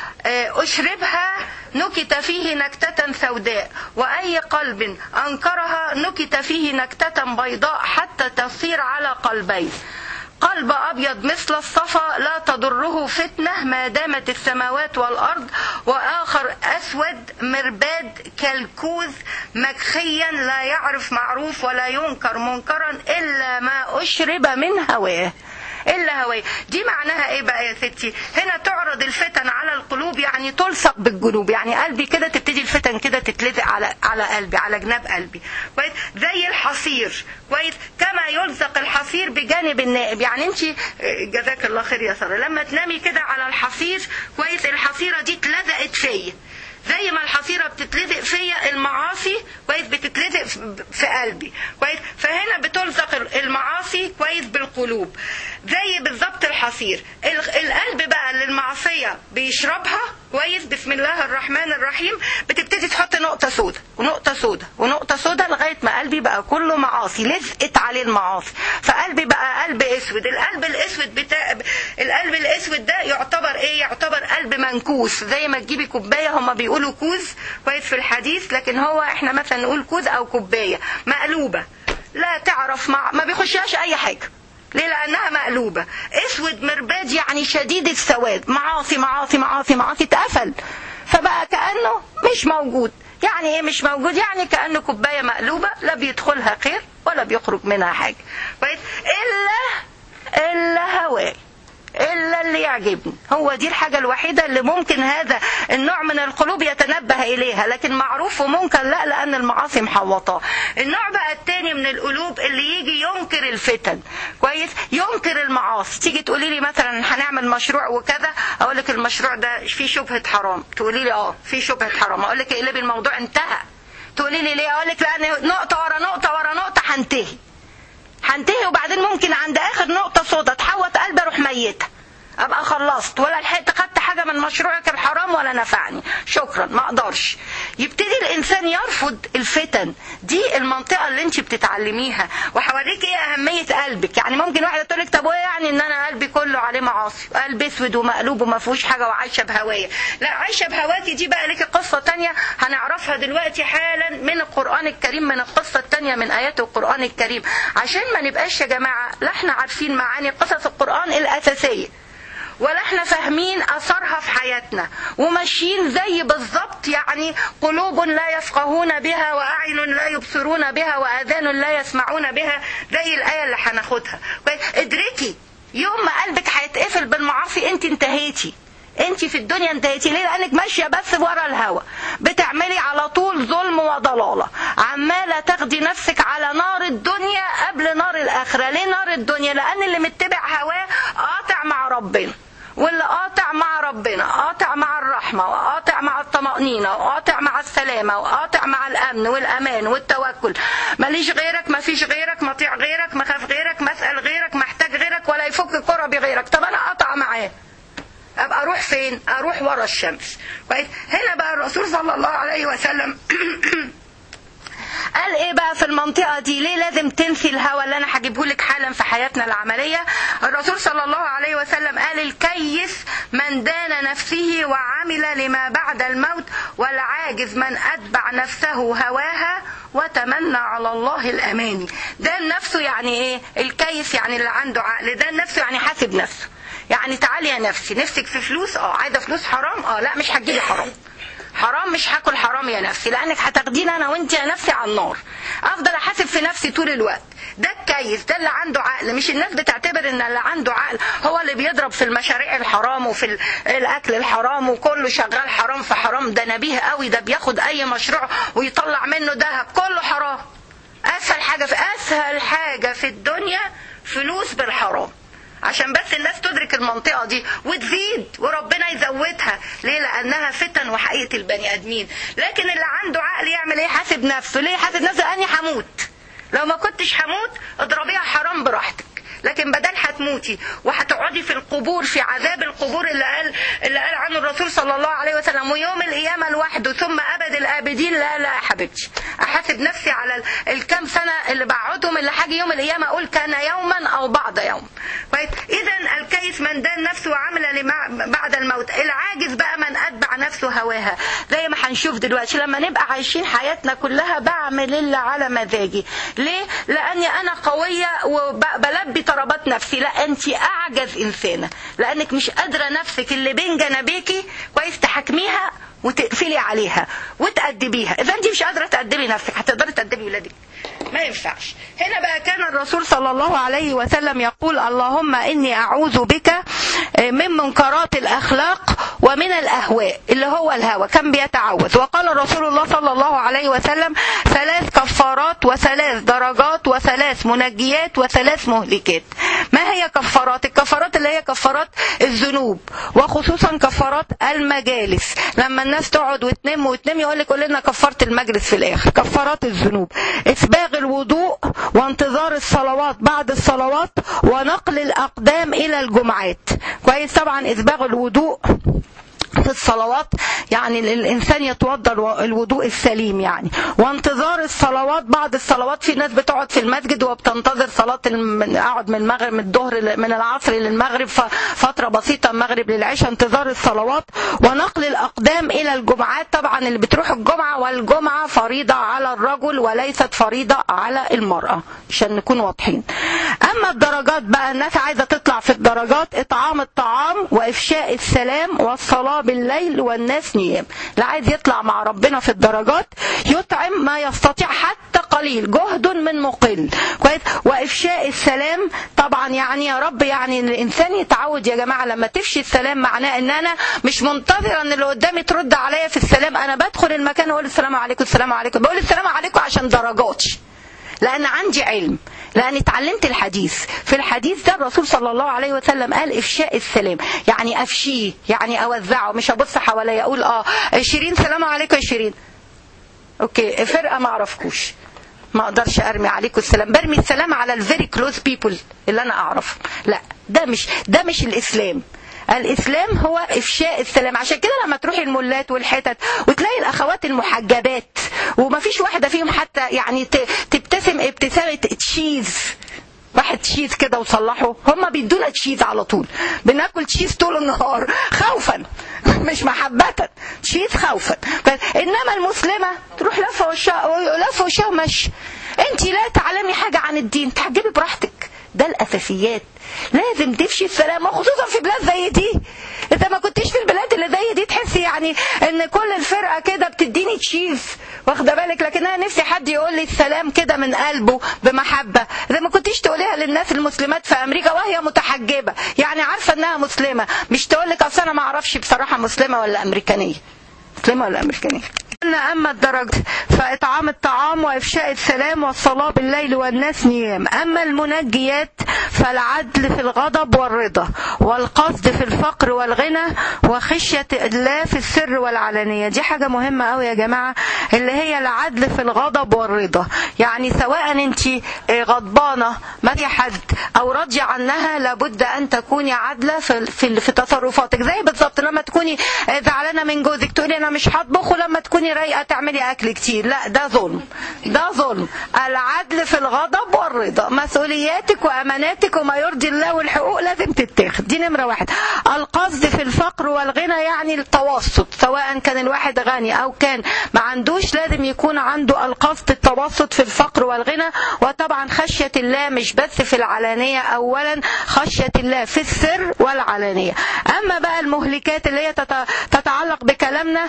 أشربها نكت فيه نكتة سوداء وأي قلب أنكرها نكت فيه نكتة بيضاء حتى تصير على قلبين قلب أبيض مثل الصفا لا تضره فتنة ما دامت السماوات والأرض وآخر أسود مرباد كالكوز مكخيا لا يعرف معروف ولا ينكر منكرا إلا ما أشرب من هواه الا هواه دي معناها ايه بقى يا ستي هنا تعرض الفتن على القلوب يعني تلصق بالجنوب يعني قلبي كده تبتدي الفتن كده تتلزق على على قلبي على جناب قلبي كويس زي الحصير كويس كما يلصق الحصير بجانب النائب يعني انت جزاك الله خير يا ساره لما تنامي كده على الحصير كويس الحصيره دي اتلزقت فيا زي ما الحصيره بتتلزق فيا المعاصي كويس بتتلزق في قلبي كويس فهنا بتلصق المعاصي كويس بالقلوب زي بالظبط الحصير القلب بقى اللي المعصيه بيشربها كويس بسم الله الرحمن الرحيم بتبتدي تحط نقطه سودة ونقطه سودة ونقطه سودة لغايه ما قلبي بقى كله معاصي لزقت عليه المعاصي فقلبي بقى قلب اسود القلب الاسود بتاع القلب الاسود ده يعتبر ايه يعتبر قلب منكوس زي ما تجيبي كوبايه هما بيقولوا كوز كويس في الحديث لكن هو احنا مثلا نقول كوز او كوبايه مقلوبه لا تعرف مع ما بيخشهاش اي حاجه ليه لانها مقلوبه اسود مرباد يعني شديد السواد معاصي معاصي معاصي معاصي اتقفل فبقى كانه مش موجود يعني ايه مش موجود يعني كانه كوبايه مقلوبه لا بيدخلها خير ولا بيخرج منها حاجه كويس الا الا هواه الا اللي يعجبني هو دي الحاجه الوحيده اللي ممكن هذا النوع من القلوب يتنبه اليها لكن معروف ومنكر لا لان المعاصي محوطاه النوع بقى التاني من القلوب اللي يجي ينكر الفتن كويس ينكر المعاصي تيجي تقولي لي مثلا هنعمل مشروع وكذا اقول لك المشروع ده فيه شبهه حرام تقولي لي اه فيه شبهه حرام اقول لك اقلبي الموضوع انتهى تقولي لي ليه اقول لك لان نقطه ورا نقطه ورا نقطه هنتهي هنتهي وبعدين ممكن عند اخر نقطه سودا تحوط قلبي اروح ميته ابقى خلصت ولا لحقت خدت حاجه من مشروعك الحرام ولا نفعني شكرا ما اقدرش يبتدي الانسان يرفض الفتن دي المنطقه اللي انت بتتعلميها وحواليك ايه اهميه قلبك يعني ممكن واحده تقول لك طب وايه يعني ان انا قلبي كله عليه معاصي قلب اسود ومقلوب وما فيهوش حاجه وعايشه بهوايه لا عايشه بهواكي دي بقى لك قصه تانية هنعرفها دلوقتي حالا من القران الكريم من القصه التانية من ايات القران الكريم عشان ما نبقاش يا جماعه لا احنا عارفين معاني قصص القران الاساسيه ولا احنا فاهمين اثرها في حياتنا وماشيين زي بالظبط يعني قلوب لا يفقهون بها واعين لا يبصرون بها واذان لا يسمعون بها زي الايه اللي هناخدها ادركي يوم ما قلبك هيتقفل بالمعاصي انت انتهيتي انت في الدنيا انتهيتي ليه لانك ماشيه بس ورا الهوى بتعملي على طول ظلم وضلاله عماله تاخدي نفسك على نار الدنيا قبل نار الاخره ليه نار الدنيا لان اللي متبع هواه قاطع مع ربنا واللي قاطع مع ربنا قاطع مع الرحمة وقاطع مع الطمأنينة وقاطع مع السلامة وقاطع مع الأمن والأمان والتوكل ماليش غيرك ما فيش غيرك مطيع غيرك مخاف غيرك مسأل غيرك محتاج غيرك ولا يفك كرة غيرك طب أنا قاطع معاه ابقى اروح فين اروح ورا الشمس كويس هنا بقى الرسول صلى الله عليه وسلم قال ايه بقى في المنطقه دي ليه لازم تنسي الهوى اللي انا هجيبه لك حالا في حياتنا العمليه الرسول صلى الله عليه وسلم قال الكيس من دان نفسه وعمل لما بعد الموت والعاجز من اتبع نفسه هواها وتمنى على الله الاماني دان نفسه يعني ايه الكيس يعني اللي عنده عقل دان نفسه يعني حاسب نفسه يعني تعالي يا نفسي نفسك في فلوس اه عايزه فلوس حرام اه لا مش هتجيبي حرام حرام مش هاكل حرام يا نفسي لانك هتاخديني انا وانت يا نفسي على النار افضل احاسب في نفسي طول الوقت ده الكيس ده اللي عنده عقل مش الناس بتعتبر ان اللي عنده عقل هو اللي بيضرب في المشاريع الحرام وفي الاكل الحرام وكله شغال حرام في حرام ده نبيه قوي ده بياخد اي مشروع ويطلع منه ذهب كله حرام اسهل حاجه في اسهل حاجه في الدنيا فلوس بالحرام عشان بس الناس تدرك المنطقة دي وتزيد وربنا يزودها ليه لأنها فتن وحقيقة البني آدمين لكن اللي عنده عقل يعمل ايه حاسب نفسه ليه حاسب نفسه أني هموت لو ما كنتش هموت اضربيها حرام براحتك لكن بدل هتموتي وهتقعدي في القبور في عذاب القبور اللي قال اللي قال عنه الرسول صلى الله عليه وسلم ويوم القيامه لوحده ثم ابد الابدين لا لا يا حبيبتي احاسب نفسي على الكام سنه اللي بقعدهم اللي هاجي يوم القيامه اقول كان يوما او بعض يوم كويس اذا الكيس من دان نفسه وعمل لما بعد الموت العاجز بقى من اتبع نفسه هواها زي ما هنشوف دلوقتي لما نبقى عايشين حياتنا كلها بعمل اللي على مزاجي ليه لاني انا قويه وبلبي طلبات نفسي لا انت اعجز انسانه لانك مش قادره نفسك اللي بين جنبيكي كويس تحكميها وتقفلي عليها وتأدبيها اذا انت مش قادره تأدبي نفسك هتقدري تأدبي ولادك ما ينفعش هنا بقى كان الرسول صلى الله عليه وسلم يقول اللهم اني اعوذ بك من منكرات الاخلاق ومن الاهواء اللي هو الهوى كان بيتعوذ وقال رسول الله صلى الله عليه وسلم ثلاث كفارات وثلاث درجات وثلاث منجيات وثلاث مهلكات ما هي كفارات الكفارات اللي هي كفارات الذنوب وخصوصا كفارات المجالس لما الناس تقعد وتنام وتنام يقول لك قول لنا كفاره المجلس في الاخر كفارات الذنوب اسباغ الوضوء وانتظار الصلوات بعد الصلوات ونقل الاقدام الى الجمعات كويس طبعا اسباغ الوضوء في الصلوات يعني الانسان يتوضا الوضوء السليم يعني وانتظار الصلوات بعض الصلوات في ناس بتقعد في المسجد وبتنتظر صلاه الم- اقعد من المغرب من الظهر ل- من العصر للمغرب ف- فتره بسيطه المغرب للعشاء انتظار الصلوات ونقل الاقدام الى الجمعات طبعا اللي بتروح الجمعه والجمعه فريضه على الرجل وليست فريضه على المراه عشان نكون واضحين اما الدرجات بقى الناس عايزه تطلع في الدرجات اطعام الطعام وافشاء السلام والصلاه بالليل والناس نيام اللي عايز يطلع مع ربنا في الدرجات يطعم ما يستطيع حتى قليل جهد من مقل كويس وافشاء السلام طبعا يعني يا رب يعني الانسان يتعود يا جماعه لما تفشي السلام معناه ان انا مش منتظره ان اللي قدامي ترد عليا في السلام انا بدخل المكان واقول السلام عليكم السلام عليكم بقول السلام عليكم عشان درجات لان عندي علم لاني اتعلمت الحديث في الحديث ده الرسول صلى الله عليه وسلم قال افشاء السلام يعني افشيه يعني اوزعه مش ابص حواليا اقول اه شيرين سلام عليكم يا شيرين اوكي فرقه ما اعرفكوش ما اقدرش ارمي عليكم السلام برمي السلام على الفيري كلوز بيبل اللي انا اعرفهم لا ده مش ده مش الاسلام الاسلام هو افشاء السلام عشان كده لما تروحي المولات والحتت وتلاقي الاخوات المحجبات وما فيش واحده فيهم حتى يعني ت- تبتسم ابتسامه تشيز واحد تشيز كده وصلحه هم بيدونا تشيز على طول بناكل تشيز طول النهار خوفا مش محبة تشيز خوفا ف- انما المسلمة تروح لفة وشها لفة وشها ومشي انت لا تعلمي حاجة عن الدين تحجبي براحتك ده الاساسيات لازم تفشي السلام وخصوصا في بلاد زي دي انت ما كنتش في البلاد اللي زي دي تحسي يعني ان كل الفرقه كده بتديني تشيز واخده بالك لكن انا نفسي حد يقول لي السلام كده من قلبه بمحبه زي ما كنتيش تقوليها للناس المسلمات في امريكا وهي متحجبه يعني عارفه انها مسلمه مش تقول لك اصل انا ما اعرفش بصراحه مسلمه ولا امريكانيه مسلمه ولا امريكانيه قلنا اما الدرجة فاطعام الطعام وافشاء السلام والصلاه بالليل والناس نيام اما المنجيات فالعدل في الغضب والرضا والقصد في الفقر والغنى وخشيه الله في السر والعلانيه دي حاجه مهمه قوي يا جماعه اللي هي العدل في الغضب والرضا يعني سواء انت غضبانه ما في حد او راضيه عنها لابد ان تكوني عادله في في, في تصرفاتك زي بالظبط لما تكوني زعلانه من جوزك تقولي انا مش هطبخ ولما تكوني رايقه تعملي اكل كتير لا ده ظلم ده ظلم العدل في الغضب والرضا مسؤولياتك واماناتك وما يرضي الله والحقوق لازم تتاخد دي نمره واحد القصد في الفقر والغنى يعني التوسط سواء كان الواحد غني او كان ما عندوش لازم يكون عنده القصد التوسط في الفقر والغنى وطبعا خشيه الله مش بس في العلانيه اولا خشيه الله في السر والعلانيه اما بقى المهلكات اللي هي تت- تتعلق بكلامنا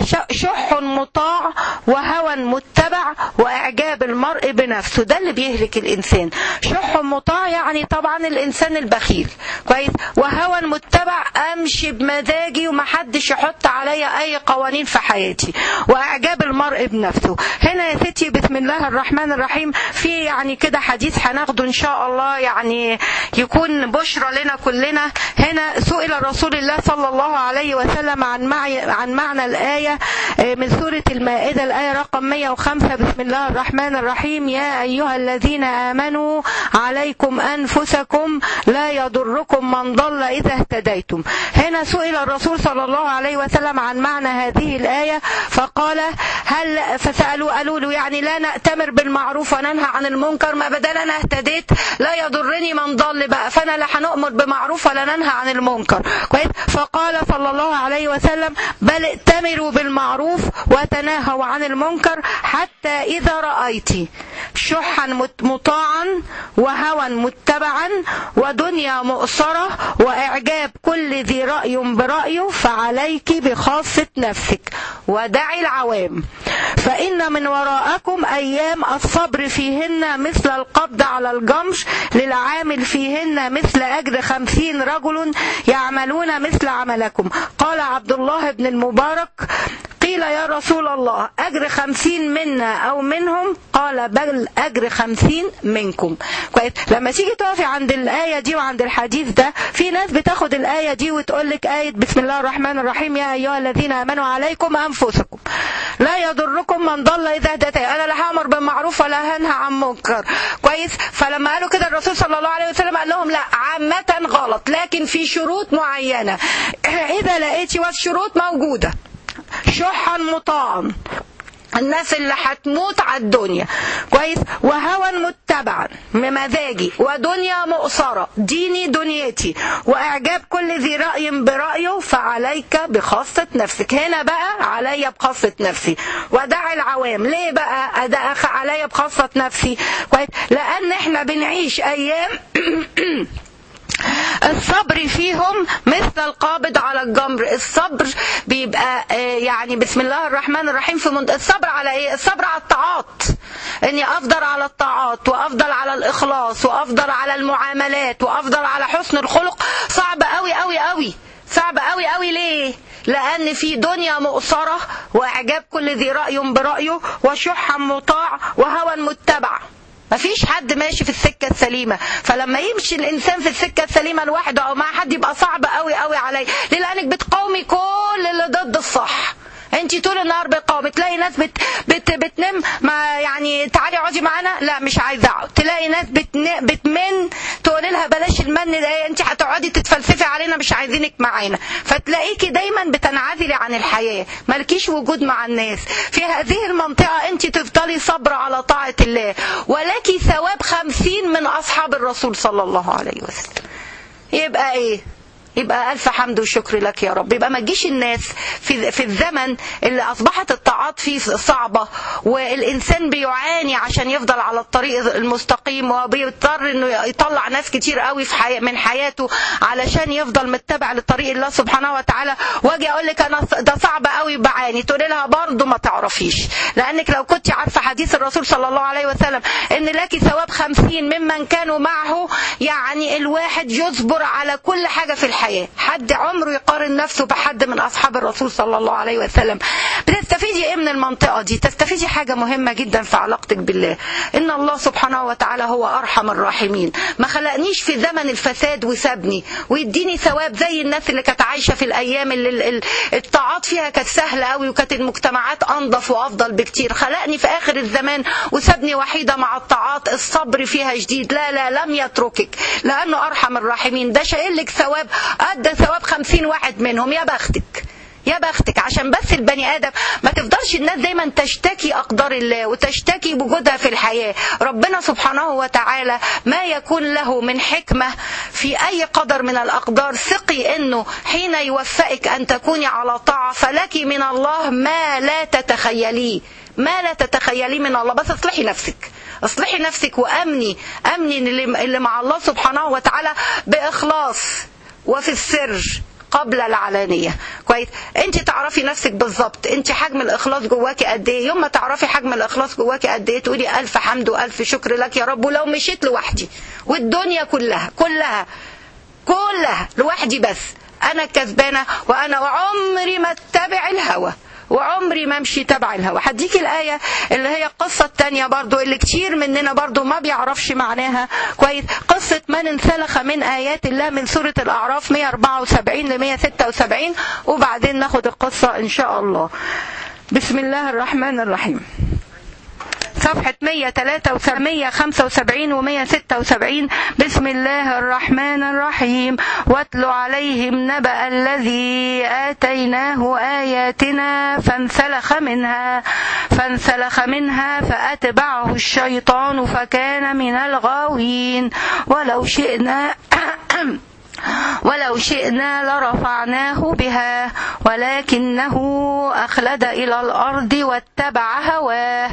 فشح مطاع وهوى متبع واعجاب المرء بنفسه ده اللي بيهلك الانسان شح مطاع يعني طبعا الانسان البخيل كويس وهوى متبع امشي بمزاجي ومحدش يحط عليا اي قوانين في حياتي واعجاب المرء بنفسه هنا يا ستي بسم الله الرحمن الرحيم في يعني كده حديث هناخده ان شاء الله يعني يكون بشرى لنا كلنا هنا سئل رسول الله صلى الله عليه وسلم عن معي عن معنى الايه آه، من سوره المائده الايه رقم 105 بسم الله الرحمن الرحيم يا ايها الذين امنوا عليكم انفسكم لا يضركم من ضل اذا اهتديتم هنا سئل الرسول صلى الله عليه وسلم عن معنى هذه الايه فقال هل فسالوا قالوا له يعني لا نأتمر بالمعروف وننهى عن المنكر ما بدل انا اهتديت لا يضرني من ضل بقى فانا لا هنؤمر بمعروف ولا ننهى عن المنكر كويس فقال صلى الله عليه وسلم بل ائتمروا بالمعروف وتناهوا عن المنكر حتى اذا رايت شحا مت- مطاعا وهوى متبعا ودنيا مؤصرة وإعجاب كل ذي رأي برأيه فعليك بخاصة نفسك ودعي العوام فإن من وراءكم أيام الصبر فيهن مثل القبض على الجمش للعامل فيهن مثل أجر خمسين رجل يعملون مثل عملكم قال عبد الله بن المبارك قيل يا رسول الله أجر خمسين منا أو منهم قال بل أجر خمسين منكم كويس لما تيجي تقفي عند الآية دي وعند الحديث ده في ناس بتاخد الآية دي وتقول لك آية بسم الله الرحمن الرحيم يا أيها الذين آمنوا عليكم أنفسكم لا يضركم من ضل إذا اهتديت أنا لا هأمر بالمعروف ولا هنهى عن منكر كويس فلما قالوا كده الرسول صلى الله عليه وسلم قال لهم لا عامة غلط لكن في شروط معينة إذا لقيتي والشروط موجودة شحا مطاعا الناس اللي هتموت على الدنيا كويس وهوى متبعا بمزاجي ودنيا مؤصرة ديني دنيتي وإعجاب كل ذي رأي برأيه فعليك بخاصة نفسك هنا بقى عليا بخاصة نفسي ودع العوام ليه بقى أدع عليا بخاصة نفسي كويس لأن احنا بنعيش أيام الصبر فيهم مثل القابض على الجمر الصبر بيبقى يعني بسم الله الرحمن الرحيم في منت... الصبر على ايه الصبر على الطاعات اني افضل على الطاعات وافضل على الاخلاص وافضل على المعاملات وافضل على حسن الخلق صعب قوي قوي قوي صعب قوي قوي ليه لان في دنيا مؤصره واعجاب كل ذي راي برايه وشح مطاع وهوى متبع مفيش حد ماشي في السكه السليمه فلما يمشي الانسان في السكه السليمه لوحده او مع حد يبقى صعب قوي قوي عليه ليه لانك بتقاومي كل اللي ضد الصح انت طول النهار بتقاومي تلاقي ناس بت بت بتنام ما يعني تعالي اقعدي معانا لا مش عايزه اقعد تلاقي ناس بتن بتمن تقولي لها بلاش المن ده انت هتقعدي تتفلسفي علينا مش عايزينك معانا فتلاقيكي دايما بتنعزلي عن الحياه مالكيش وجود مع الناس في هذه المنطقه انت تفضلي صبر على طاعه الله ولك ثواب خمسين من اصحاب الرسول صلى الله عليه وسلم يبقى ايه يبقى ألف حمد وشكر لك يا رب يبقى ما تجيش الناس في, في الزمن اللي أصبحت الطاعات فيه صعبة والإنسان بيعاني عشان يفضل على الطريق المستقيم وبيضطر إنه يطلع ناس كتير قوي في حي... من حياته علشان يفضل متبع لطريق الله سبحانه وتعالى واجي أقول لك أنا ده صعب قوي بعاني تقولي لها برضه ما تعرفيش لأنك لو كنت عارفة حديث الرسول صلى الله عليه وسلم إن لك ثواب خمسين ممن كانوا معه يعني الواحد يصبر على كل حاجة في الحياة الحياة حد عمره يقارن نفسه بحد من أصحاب الرسول صلى الله عليه وسلم بتستفيدي إيه من المنطقة دي تستفيدي حاجة مهمة جدا في علاقتك بالله إن الله سبحانه وتعالى هو أرحم الراحمين ما خلقنيش في زمن الفساد وسابني ويديني ثواب زي الناس اللي كانت عايشة في الأيام اللي الطاعات فيها كانت سهلة قوي وكانت المجتمعات أنظف وأفضل بكتير خلقني في آخر الزمان وسابني وحيدة مع الطاعات الصبر فيها جديد لا لا لم يتركك لأنه أرحم الراحمين ده شايل لك ثواب أدى ثواب خمسين واحد منهم يا بختك يا بختك عشان بس البني ادم ما تفضلش الناس دايما تشتكي اقدار الله وتشتكي بوجودها في الحياه ربنا سبحانه وتعالى ما يكون له من حكمه في اي قدر من الاقدار ثقي انه حين يوفقك ان تكوني على طاعه فلك من الله ما لا تتخيليه ما لا تتخيليه من الله بس اصلحي نفسك اصلحي نفسك وامني امني اللي مع الله سبحانه وتعالى باخلاص وفي السر قبل العلانية كويس انت تعرفي نفسك بالظبط انت حجم الاخلاص جواكي قد ايه يوم ما تعرفي حجم الاخلاص جواكي قد ايه تقولي الف حمد والف شكر لك يا رب ولو مشيت لوحدي والدنيا كلها كلها كلها لوحدي بس انا كسبانه وانا عمري ما اتبع الهوى وعمري ما امشي تبع الهوى هديك الآية اللي هي القصة التانية برضو اللي كتير مننا برضو ما بيعرفش معناها كويس قصة من انسلخ من آيات الله من سورة الأعراف 174 ل 176 وبعدين ناخد القصة إن شاء الله بسم الله الرحمن الرحيم صفحة 173 175 و 176 بسم الله الرحمن الرحيم واتل عليهم نبأ الذي آتيناه آياتنا فانسلخ منها فانسلخ منها فأتبعه الشيطان فكان من الغاوين ولو شئنا ولو شئنا لرفعناه بها ولكنه أخلد إلى الأرض واتبع هواه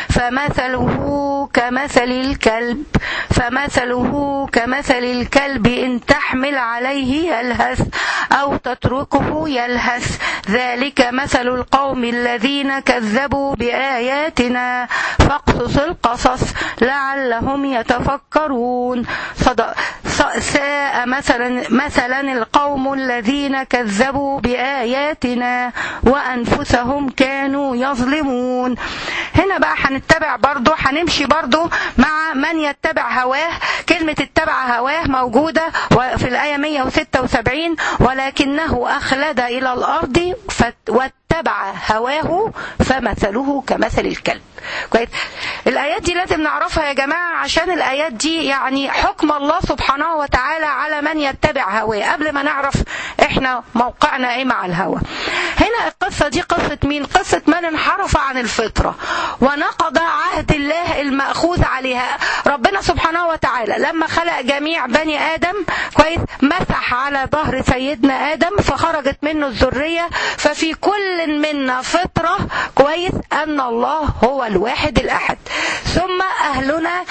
فمثله كمثل الكلب فمثله كمثل الكلب إن تحمل عليه يلهث أو تتركه يلهث ذلك مثل القوم الذين كذبوا بآياتنا فاقصص القصص لعلهم يتفكرون صدق ساء مثلا مثلا القوم الذين كذبوا بآياتنا وأنفسهم كانوا يظلمون هنا بقى هنتبع برضو هنمشي برضو مع من يتبع هواه كلمة اتبع هواه موجودة في الآية 176 ولكنه أخلد إلى الأرض واتبع اتبع هواه فمثله كمثل الكلب كويس الايات دي لازم نعرفها يا جماعه عشان الايات دي يعني حكم الله سبحانه وتعالى على من يتبع هواه قبل ما نعرف احنا موقعنا ايه مع الهوى هنا القصه دي قصه مين قصه من انحرف عن الفطره ونقض عهد الله الماخوذ عليها ربنا سبحانه وتعالى لما خلق جميع بني ادم كويس مسح على ظهر سيدنا ادم فخرجت منه الذريه ففي كل منا فطره كويس ان الله هو الواحد الاحد ثم اهلنا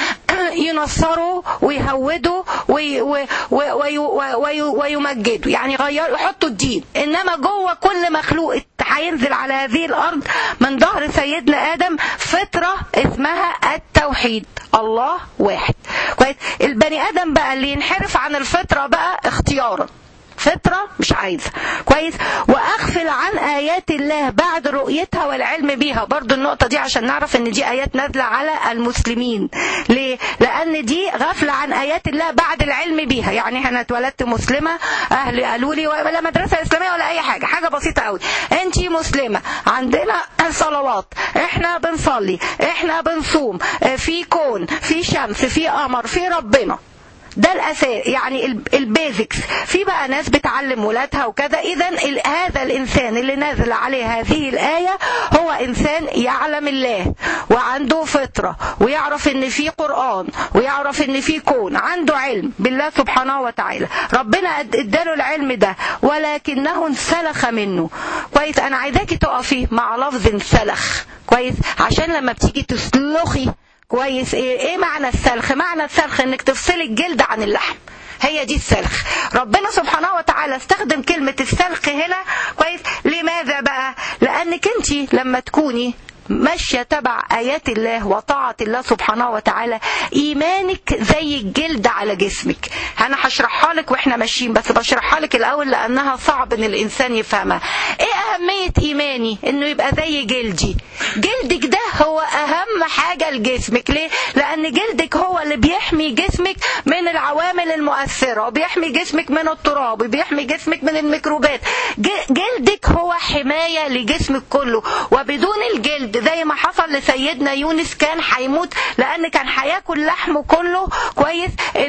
ينصروا ويهودوا وي وي وي وي ويمجدوا يعني غيروا يحطوا الدين انما جوه كل مخلوق هينزل على هذه الارض من ظهر سيدنا ادم فطره اسمها التوحيد الله واحد كويس البني ادم بقى اللي ينحرف عن الفطره بقى اختيارا فطرة مش عايزة كويس وأغفل عن آيات الله بعد رؤيتها والعلم بيها برضو النقطة دي عشان نعرف ان دي آيات نازلة على المسلمين ليه؟ لأن دي غفلة عن آيات الله بعد العلم بيها يعني أنا اتولدت مسلمة أهلي قالوا لي ولا مدرسة إسلامية ولا أي حاجة حاجة بسيطة قوي أنت مسلمة عندنا صلوات احنا بنصلي احنا بنصوم في كون في شمس في قمر في ربنا ده الاساس يعني البيزكس في بقى ناس بتعلم ولادها وكذا اذا هذا الانسان اللي نازل عليه هذه الايه هو انسان يعلم الله وعنده فطره ويعرف ان في قران ويعرف ان في كون عنده علم بالله سبحانه وتعالى ربنا اداله العلم ده ولكنه انسلخ منه كويس انا عايزاكي تقفي مع لفظ انسلخ كويس عشان لما بتيجي تسلخي كويس ايه ايه معنى السلخ معنى السلخ انك تفصلي الجلد عن اللحم هي دي السلخ ربنا سبحانه وتعالى استخدم كلمة السلخ هنا كويس لماذا بقى لانك انت لما تكوني ماشية تبع آيات الله وطاعة الله سبحانه وتعالى إيمانك زي الجلد على جسمك أنا هشرحها لك وإحنا ماشيين بس بشرحها لك الأول لأنها صعب إن الإنسان يفهمها إيه أهمية إيماني إنه يبقى زي جلدي جلدك ده هو أهم حاجة لجسمك ليه؟ لأن جلدك هو اللي بيحمي جسمك من العوامل المؤثرة وبيحمي جسمك من التراب وبيحمي جسمك من الميكروبات جلدك هو حماية لجسمك كله وبدون الجلد زي ما حصل لسيدنا يونس كان هيموت لان كان هياكل لحمه كله كويس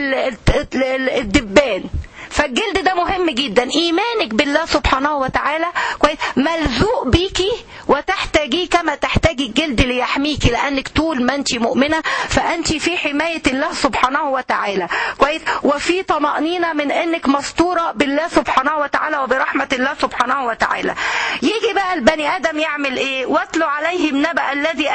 الدبان فالجلد ده مهم جدا ايمانك بالله سبحانه وتعالى كويس ملزوق بيكي وتحتاجيه كما تحتاجي الجلد ليحميكي لانك طول ما انت مؤمنه فانت في حمايه الله سبحانه وتعالى كويس وفي طمانينه من انك مستوره بالله سبحانه وتعالى وبرحمه الله سبحانه وتعالى يجي بقى البني ادم يعمل ايه واتلو عليهم نبأ الذي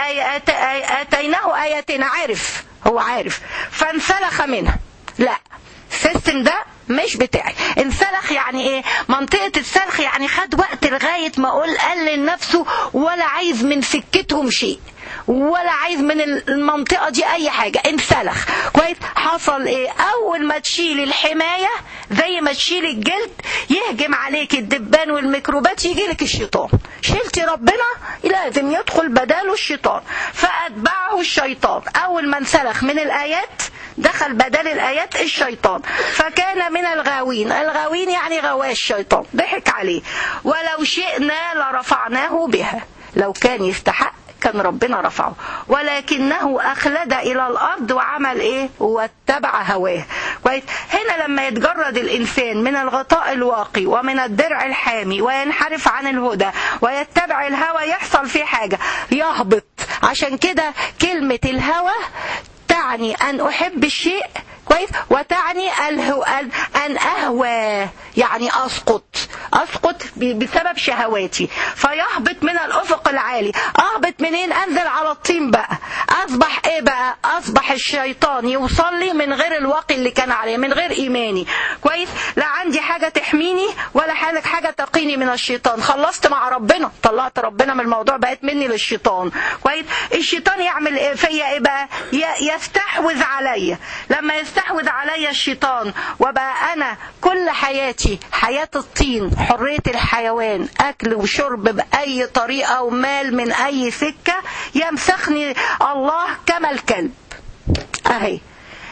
اتيناه اياتنا عارف هو عارف فانسلخ منها لا السيستم ده مش بتاعي انسلخ يعني ايه منطقة السلخ يعني خد وقت لغاية ما اقول قلل نفسه ولا عايز من سكتهم شيء ولا عايز من المنطقة دي أي حاجة انسلخ كويس حصل إيه أول ما تشيل الحماية زي ما تشيل الجلد يهجم عليك الدبان والميكروبات يجي لك الشيطان شلتي ربنا لازم يدخل بداله الشيطان فأتبعه الشيطان أول ما انسلخ من الآيات دخل بدل الآيات الشيطان فكان من الغاوين الغاوين يعني غواش الشيطان ضحك عليه ولو شئنا لرفعناه بها لو كان يستحق كان ربنا رفعه ولكنه أخلد إلى الأرض وعمل إيه واتبع هواه كويس هنا لما يتجرد الإنسان من الغطاء الواقي ومن الدرع الحامي وينحرف عن الهدى ويتبع الهوى يحصل فيه حاجة يهبط عشان كده كلمة الهوى تعني أن أحب الشيء كويس وتعني الهو أن أهوى يعني أسقط أسقط بسبب شهواتي فيهبط من الأفق العالي أهبط منين أنزل على الطين بقى أصبح إيه بقى أصبح الشيطان يوصل لي من غير الواقي اللي كان عليه من غير إيماني كويس لا عندي حاجة تحميني ولا حالك حاجة تقيني من الشيطان خلصت مع ربنا طلعت ربنا من الموضوع بقت مني للشيطان كويس الشيطان يعمل إيه فيا إيه بقى يستحوذ عليا لما يستحوذ عليا الشيطان وبقى أنا كل حياتي حياة الطين حرية الحيوان أكل وشرب بأي طريقة ومال من أي سكة يمسخني الله كما الكلب أهي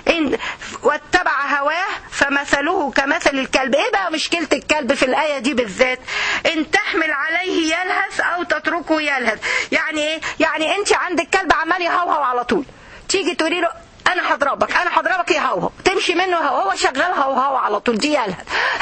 إن واتبع هواه فمثله كمثل الكلب ايه بقى مشكلة الكلب في الآية دي بالذات ان تحمل عليه يلهث او تتركه يلهث يعني ايه يعني انت عندك كلب عمال يهوهو على طول تيجي تقولي له انا هضربك انا هضربك يهوهو تمشي منه هو هو شغال هوهو على طول دي يلهث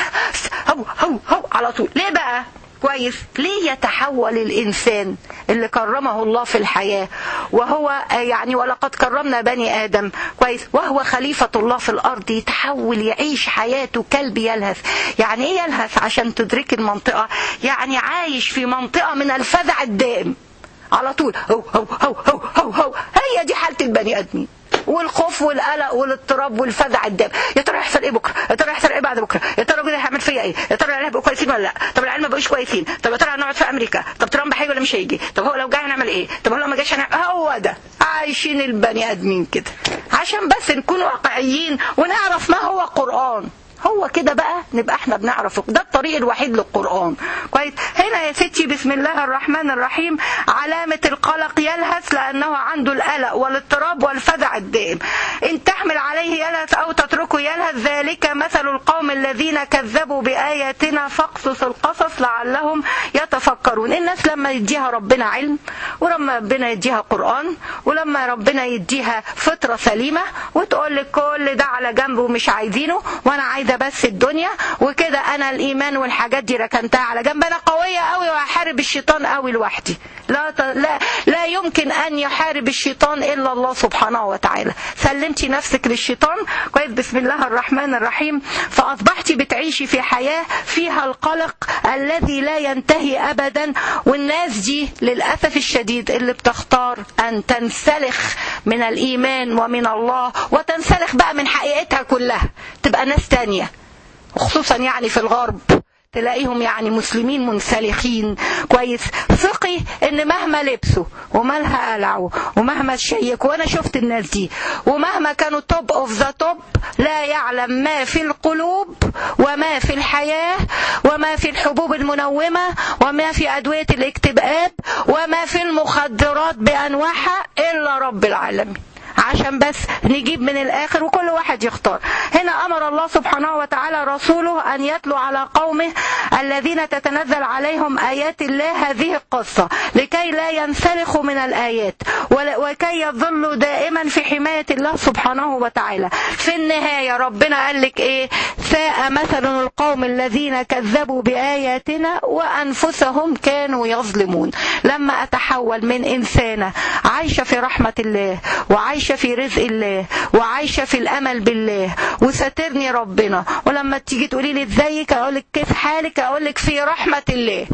هو هو هو على طول ليه بقى كويس ليه يتحول الإنسان اللي كرمه الله في الحياة وهو يعني ولقد كرمنا بني آدم كويس وهو خليفة الله في الأرض يتحول يعيش حياته كلب يلهث يعني إيه يلهث عشان تدرك المنطقة يعني عايش في منطقة من الفزع الدائم على طول هو هو هو هو هو, هو. هي دي حالة البني آدمين والخوف والقلق والاضطراب والفزع الدم يا ترى هيحصل ايه بكره يا ترى هيحصل ايه بعد بكره يا ترى ربنا هيعمل فيا ايه يا ترى العيال هيبقوا كويسين ولا لا طب العيال ما بقوش كويسين طب يا ترى هنقعد في امريكا طب ترامب هيجي ولا مش هيجي طب هو لو جاي هنعمل ايه طب هو لو ما جاش هنعمل هو ده عايشين البني ادمين كده عشان بس نكون واقعيين ونعرف ما هو قران هو كده بقى نبقى احنا بنعرف ده الطريق الوحيد للقرآن كويس هنا يا ستي بسم الله الرحمن الرحيم علامة القلق يلهث لأنه عنده القلق والاضطراب والفزع الدائم إن تحمل عليه يلهث أو تتركه يلهث ذلك مثل القوم الذين كذبوا بآياتنا فاقصص القصص لعلهم يتفكرون الناس لما يديها ربنا علم ولما ربنا يديها قرآن ولما ربنا يديها فطرة سليمة وتقول لك كل ده على جنب ومش عايزينه وأنا عايزة بس الدنيا وكده انا الايمان والحاجات دي ركنتها على جنب انا قويه قوي وهحارب الشيطان قوي لوحدي لا ت... لا لا يمكن ان يحارب الشيطان الا الله سبحانه وتعالى سلمتي نفسك للشيطان كويس بسم الله الرحمن الرحيم فاصبحتي بتعيشي في حياه فيها القلق الذي لا ينتهي ابدا والناس دي للاسف الشديد اللي بتختار ان تنسلخ من الايمان ومن الله وتنسلخ بقى من حقيقتها كلها تبقى ناس تانية وخصوصا يعني في الغرب تلاقيهم يعني مسلمين منسلخين كويس ثقي ان مهما لبسوا ومالها قلعوا ومهما شيكوا وانا شفت الناس دي ومهما كانوا توب اوف ذا توب لا يعلم ما في القلوب وما في الحياة وما في الحبوب المنومة وما في أدوية الاكتئاب وما في المخدرات بأنواعها إلا رب العالمين عشان بس نجيب من الآخر وكل واحد يختار هنا أمر الله سبحانه وتعالى رسوله أن يتلو على قومه الذين تتنزل عليهم آيات الله هذه القصة لكي لا ينسلخوا من الآيات وكي يظلوا دائما في حماية الله سبحانه وتعالى في النهاية ربنا قال لك إيه ساء مثل القوم الذين كذبوا بآياتنا وأنفسهم كانوا يظلمون لما أتحول من إنسانة عايشة في رحمة الله وعايشة في رزق الله وعايشة في الأمل بالله وسترني ربنا ولما تيجي تقولي لي ازيك أقول لك كيف حالك أقول لك في رحمة الله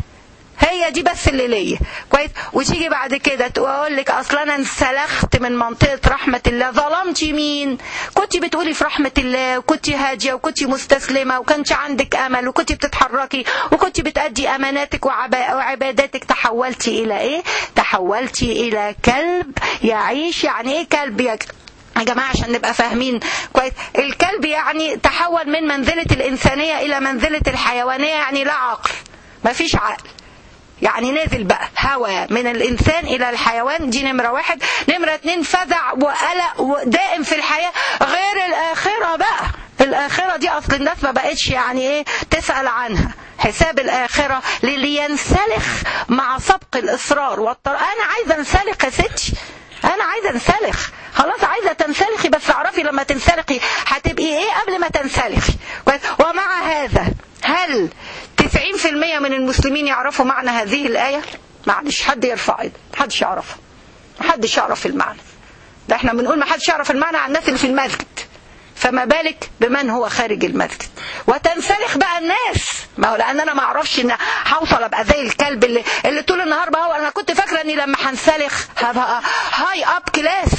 هي دي بس اللي ليا كويس وتيجي بعد كده تقول لك اصل انا انسلخت من منطقه رحمه الله ظلمتي مين كنت بتقولي في رحمه الله وكنت هاديه وكنت مستسلمه وكانش عندك امل وكنت بتتحركي وكنت بتأدي اماناتك وعباداتك تحولتي الى ايه تحولتي الى كلب يعيش يعني ايه كلب يا يا جماعة عشان نبقى فاهمين كويس الكلب يعني تحول من منزلة الإنسانية إلى منزلة الحيوانية يعني لا عقل مفيش عقل يعني نازل بقى هوى من الإنسان إلى الحيوان دي نمرة واحد نمرة اتنين فزع وقلق دائم في الحياة غير الآخرة بقى الآخرة دي أصل الناس ما بقتش يعني إيه تسأل عنها حساب الآخرة للي ينسلخ مع سبق الإصرار والطر أنا عايزة انسلخ يا ستي أنا عايزة انسلخ خلاص عايزة تنسلخي بس اعرفي لما تنسلخي هتبقي إيه قبل ما تنسلخي ومع هذا هل 90% من المسلمين يعرفوا معنى هذه الآية معلش حد يرفع ايده محدش يعرفها محدش يعرف المعنى ده احنا بنقول محدش يعرف المعنى عن الناس اللي في المسجد فما بالك بمن هو خارج المسجد وتنسلخ بقى الناس ما هو لان انا ما اعرفش ان هوصل ابقى زي الكلب اللي اللي طول النهار بقى هو انا كنت فاكره اني لما هنسلخ هبقى هاي اب كلاس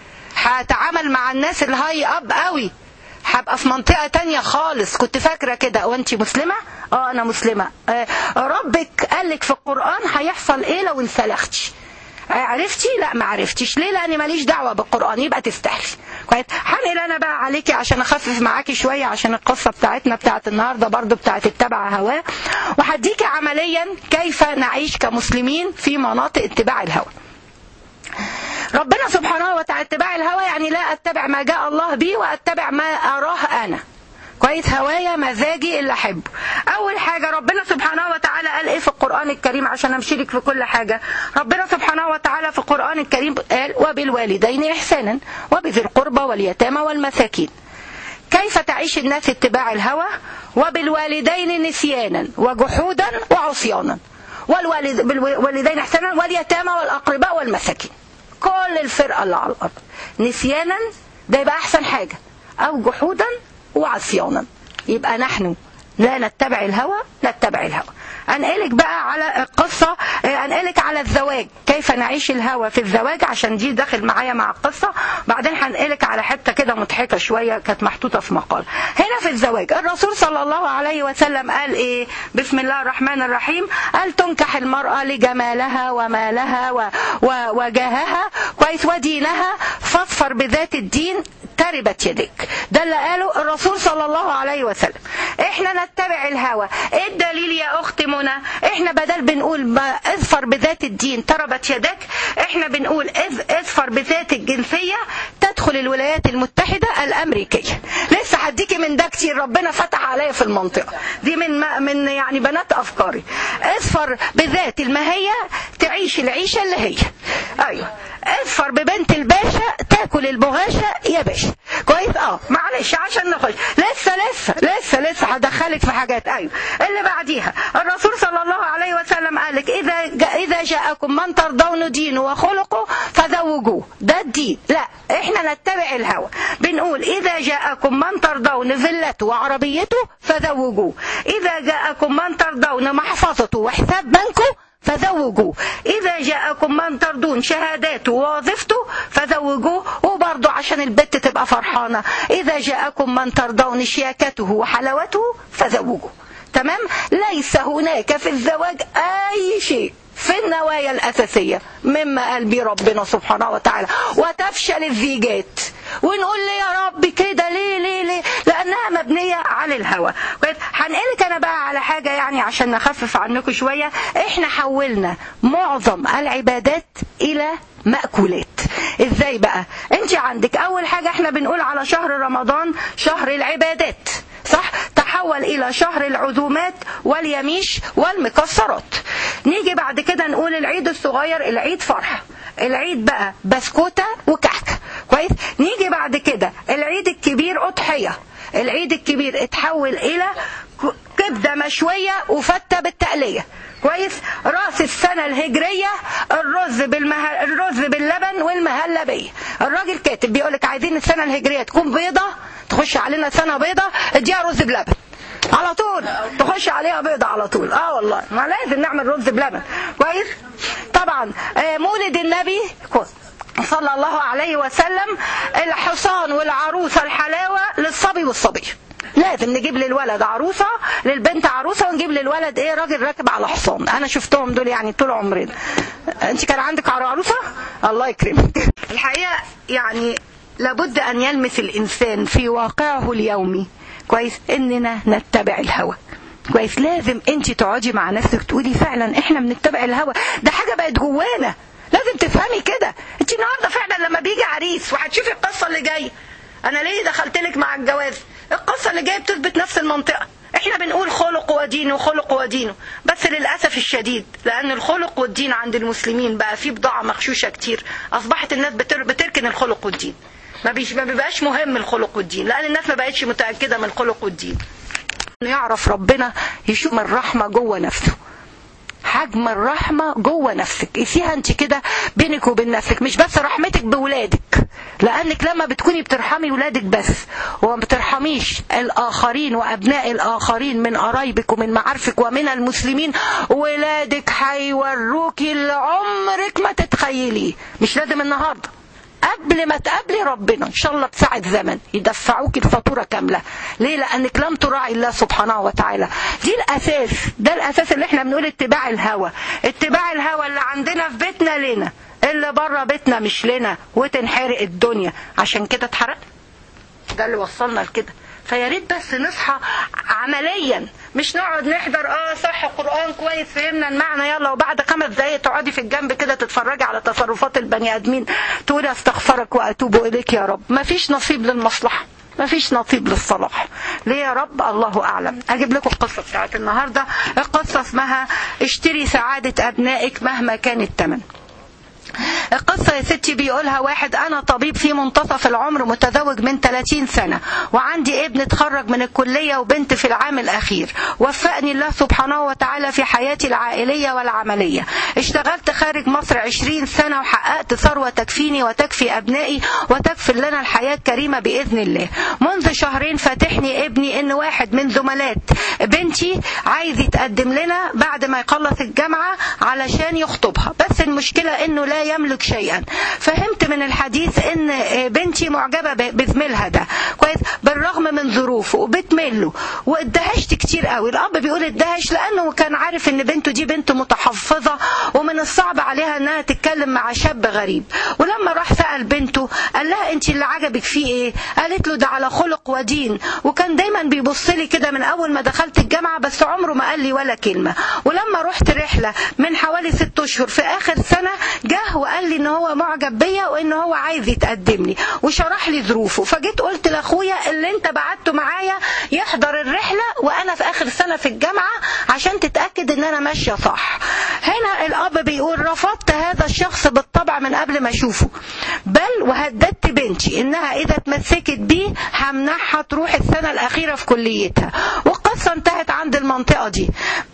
هتعامل مع الناس الهاي اب قوي هبقى في منطقة تانية خالص كنت فاكرة كده وانت مسلمة اه انا مسلمة آه ربك قالك في القرآن هيحصل ايه لو انسلختش عرفتي لا ما عرفتيش ليه لاني ماليش دعوه بالقران يبقى تستحلي كويس هنقل انا بقى عليكي عشان اخفف معاكي شويه عشان القصه بتاعتنا بتاعت النهارده برضو بتاعت اتبع هواه وهديكي عمليا كيف نعيش كمسلمين في مناطق اتباع الهوى ربنا سبحانه وتعالى اتباع الهوى يعني لا اتبع ما جاء الله به واتبع ما اراه انا كويس هوايا مزاجي اللي احبه اول حاجه ربنا سبحانه وتعالى قال ايه في القران الكريم عشان امشي لك في كل حاجه ربنا سبحانه وتعالى في القران الكريم قال وبالوالدين احسانا وبذي القربى واليتامى والمساكين كيف تعيش الناس اتباع الهوى وبالوالدين نسيانا وجحودا وعصيانا والوالد بالوالدين احسانا واليتامى والاقرباء والمساكين كل الفرقه اللي على الارض نسيانا ده يبقى احسن حاجه او جحودا وعصيانا يبقى نحن لا نتبع الهوى نتبع الهوى انقلك بقى على القصة انقلك على الزواج كيف نعيش الهوى في الزواج عشان دي داخل معايا مع القصة بعدين هنقلك على حتة كده مضحكة شوية كانت محطوطة في مقال هنا في الزواج الرسول صلى الله عليه وسلم قال ايه بسم الله الرحمن الرحيم قال تنكح المرأة لجمالها ومالها و... و... وجاهها كويس ودينها فاظفر بذات الدين تربت يدك ده اللي قاله الرسول صلى الله عليه وسلم احنا نتبع الهوى ايه الدليل يا اختي منى احنا بدل بنقول ما اظفر بذات الدين تربت يدك احنا بنقول اظفر بذات الجنسية تدخل الولايات المتحدة الامريكية لسه هديكي من ده كتير ربنا فتح عليا في المنطقة دي من من يعني بنات افكاري اظفر بذات الماهية تعيش العيشة اللي هي ايوه اظفر ببنت الباشا تاكل البغاشة يا باشا كويس اه معلش عشان نخش لسه لسه لسه لسه هدخلك في حاجات ايوه اللي بعديها الرسول صلى الله عليه وسلم قال لك اذا جاء اذا جاءكم من ترضون دينه وخلقه فزوجوه ده الدين لا احنا نتبع الهوى بنقول اذا جاءكم من ترضون ذلته وعربيته فزوجوه اذا جاءكم من ترضون محفظته وحساب بنكه فزوجوه إذا جاءكم من ترضون شهاداته ووظيفته فزوجوه وبرضه عشان البت تبقى فرحانة إذا جاءكم من ترضون شياكته وحلاوته فزوجوه تمام ليس هناك في الزواج أي شيء في النوايا الأساسية مما قال به ربنا سبحانه وتعالى وتفشل الزيجات ونقول لي يا رب كده ليه ليه ليه لأنها مبنية على الهوى هنقلك أنا بقى على حاجة يعني عشان نخفف عنكم شوية احنا حولنا معظم العبادات إلى مأكولات ازاي بقى انت عندك اول حاجة احنا بنقول على شهر رمضان شهر العبادات صح تحول الى شهر العزومات واليميش والمكسرات نيجي بعد كده نقول العيد الصغير العيد فرحة العيد بقى بسكوتة وكحكة كويس نيجي بعد كده العيد الكبير أضحية العيد الكبير اتحول إلى كبدة مشوية وفتة بالتقلية كويس راس السنة الهجرية الرز بالمه... الرز باللبن والمهلبية الراجل كاتب بيقولك عايزين السنة الهجرية تكون بيضة تخش علينا سنة بيضة اديها رز بلبن على طول تخش عليها بيضة على طول اه والله ما لازم نعمل رز بلبن كويس طبعا آه مولد النبي صلى الله عليه وسلم الحصان والعروسة الحلاوة للصبي والصبي لازم نجيب للولد عروسة للبنت عروسة ونجيب للولد ايه راجل راكب على حصان انا شفتهم دول يعني طول عمرنا انت كان عندك عروسة الله يكرمك الحقيقة يعني لابد ان يلمس الانسان في واقعه اليومي كويس اننا نتبع الهوى كويس لازم انت تقعدي مع نفسك تقولي فعلا احنا بنتبع الهوى ده حاجة بقت جوانا لازم تفهمي كده انت النهارده فعلا لما بيجي عريس وهتشوفي القصة اللي جايه انا ليه دخلت لك مع الجواز القصة اللي جايه بتثبت نفس المنطقة احنا بنقول خلق ودينه خلق ودينه بس للأسف الشديد لأن الخلق والدين عند المسلمين بقى فيه بضاعة مغشوشة كتير أصبحت الناس بتر... بتركن الخلق والدين ما, بيش... ما بيبقاش مهم الخلق والدين لأن الناس ما بقتش متأكدة من الخلق والدين يعرف ربنا يشوف الرحمة جوه نفسه حجم الرحمة جوه نفسك قيسيها انت كده بينك وبين نفسك مش بس رحمتك بولادك لانك لما بتكوني بترحمي ولادك بس وما بترحميش الاخرين وابناء الاخرين من قرايبك ومن معارفك ومن المسلمين ولادك هيوروكي اللي عمرك ما تتخيليه مش لازم النهارده قبل ما تقابلي ربنا ان شاء الله بساعة زمن يدفعوك الفاتورة كاملة ليه لانك لم تراعي الله سبحانه وتعالى دي الاساس ده الاساس اللي احنا بنقول اتباع الهوى اتباع الهوى اللي عندنا في بيتنا لنا اللي بره بيتنا مش لنا وتنحرق الدنيا عشان كده اتحرق ده اللي وصلنا لكده فيا ريت بس نصحى عمليا مش نقعد نحضر اه صح قران كويس فهمنا المعنى يلا وبعد خمس دقايق تقعدي في الجنب كده تتفرجي على تصرفات البني ادمين تقولي استغفرك واتوب اليك يا رب ما فيش نصيب للمصلحه ما فيش نصيب للصلاح ليه يا رب الله اعلم اجيب لكم القصه بتاعت النهارده القصه اسمها اشتري سعاده ابنائك مهما كان الثمن القصة يا ستي بيقولها واحد أنا طبيب في منتصف العمر متزوج من 30 سنة وعندي ابن اتخرج من الكلية وبنت في العام الأخير وفقني الله سبحانه وتعالى في حياتي العائلية والعملية اشتغلت خارج مصر 20 سنة وحققت ثروة تكفيني وتكفي أبنائي وتكفي لنا الحياة الكريمة بإذن الله منذ شهرين فاتحني ابني إن واحد من زملات بنتي عايز يتقدم لنا بعد ما يخلص الجامعة علشان يخطبها بس المشكلة إنه لا يملك شيئا فهمت من الحديث ان بنتي معجبه بزميلها ده كويس بالرغم من ظروفه وبتمله وادهشت كتير قوي الاب بيقول ادهش لانه كان عارف ان بنته دي بنت متحفظه ومن الصعب عليها انها تتكلم مع شاب غريب ولما راح سال بنته قال لها انت اللي عجبك فيه ايه قالت له ده على خلق ودين وكان دايما بيبص لي كده من اول ما دخلت الجامعه بس عمره ما قال لي ولا كلمه ولما رحت رحله من حوالي ست اشهر في اخر سنه جه وقال لي ان هو معجب بيا وان هو عايز يتقدم لي وشرح لي ظروفه فجيت قلت لاخويا اللي انت بعته معايا يحضر الرحله وانا في اخر سنه في الجامعه عشان تتاكد ان انا ماشيه صح هنا الاب بيقول رفضت هذا الشخص بالطبع من قبل ما اشوفه بل وهددت بنتي انها اذا اتمسكت بيه همنعها تروح السنه الاخيره في كليتها والقصه انتهت عند المنطقه دي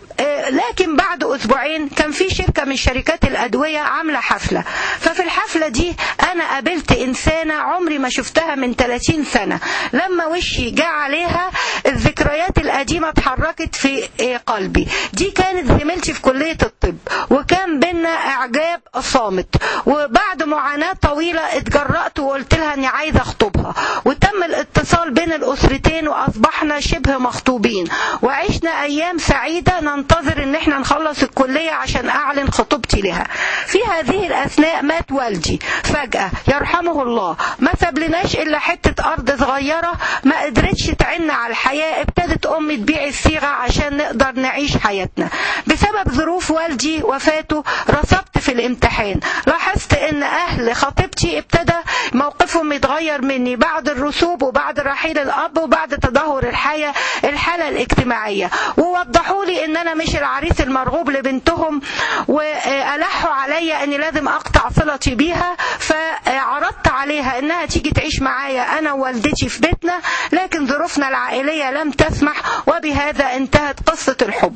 لكن بعد اسبوعين كان في شركه من شركات الادويه عامله حفله ففي الحفله دي انا قابلت انسانه عمري ما شفتها من 30 سنه لما وشي جه عليها الذكريات القديمه اتحركت في قلبي دي كانت زميلتي في كليه الطب وكان بينا اعجاب صامت وبعد معاناه طويله اتجرأت وقلت لها اني عايزه اخطبها وتم الاتصال بين الاسرتين واصبحنا شبه مخطوبين وعشنا ايام سعيده ننتظر ان احنا نخلص الكلية عشان اعلن خطوبتي لها في هذه الاثناء مات والدي فجأة يرحمه الله ما سابلناش الا حتة ارض صغيرة ما قدرتش تعن على الحياة ابتدت امي تبيع الصيغة عشان نقدر نعيش حياتنا بسبب ظروف والدي وفاته رسبت في الامتحان لاحظت ان اهل خطيبتي ابتدى موقفهم يتغير مني بعد الرسوب وبعد رحيل الاب وبعد تدهور الحياة الحالة الاجتماعية ووضحوا لي ان انا مش العريس المرغوب لبنتهم والحوا عليا اني لازم اقطع صلتي بيها فعرضت عليها انها تيجي تعيش معايا انا ووالدتي في بيتنا لكن ظروفنا العائليه لم تسمح وبهذا انتهت قصه الحب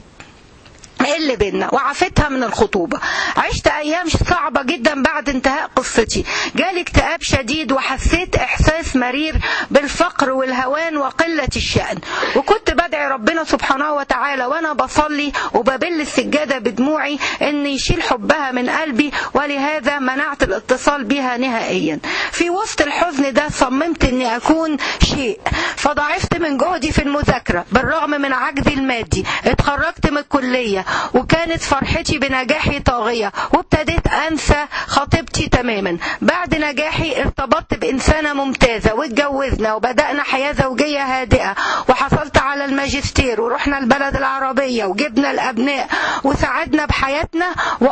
اللي بينا وعافتها من الخطوبة عشت أيام صعبة جدا بعد انتهاء قصتي جالي اكتئاب شديد وحسيت إحساس مرير بالفقر والهوان وقلة الشأن وكنت بدعي ربنا سبحانه وتعالى وأنا بصلي وببل السجادة بدموعي إن يشيل حبها من قلبي ولهذا منعت الاتصال بها نهائيا في وسط الحزن ده صممت إني أكون شيء فضعفت من جهدي في المذاكرة بالرغم من عجزي المادي اتخرجت من الكلية وكانت فرحتي بنجاحي طاغية وابتديت أنسى خطيبتي تماما بعد نجاحي ارتبطت بإنسانة ممتازة واتجوزنا وبدأنا حياة زوجية هادئة وحصلت على الماجستير ورحنا البلد العربية وجبنا الأبناء وساعدنا بحياتنا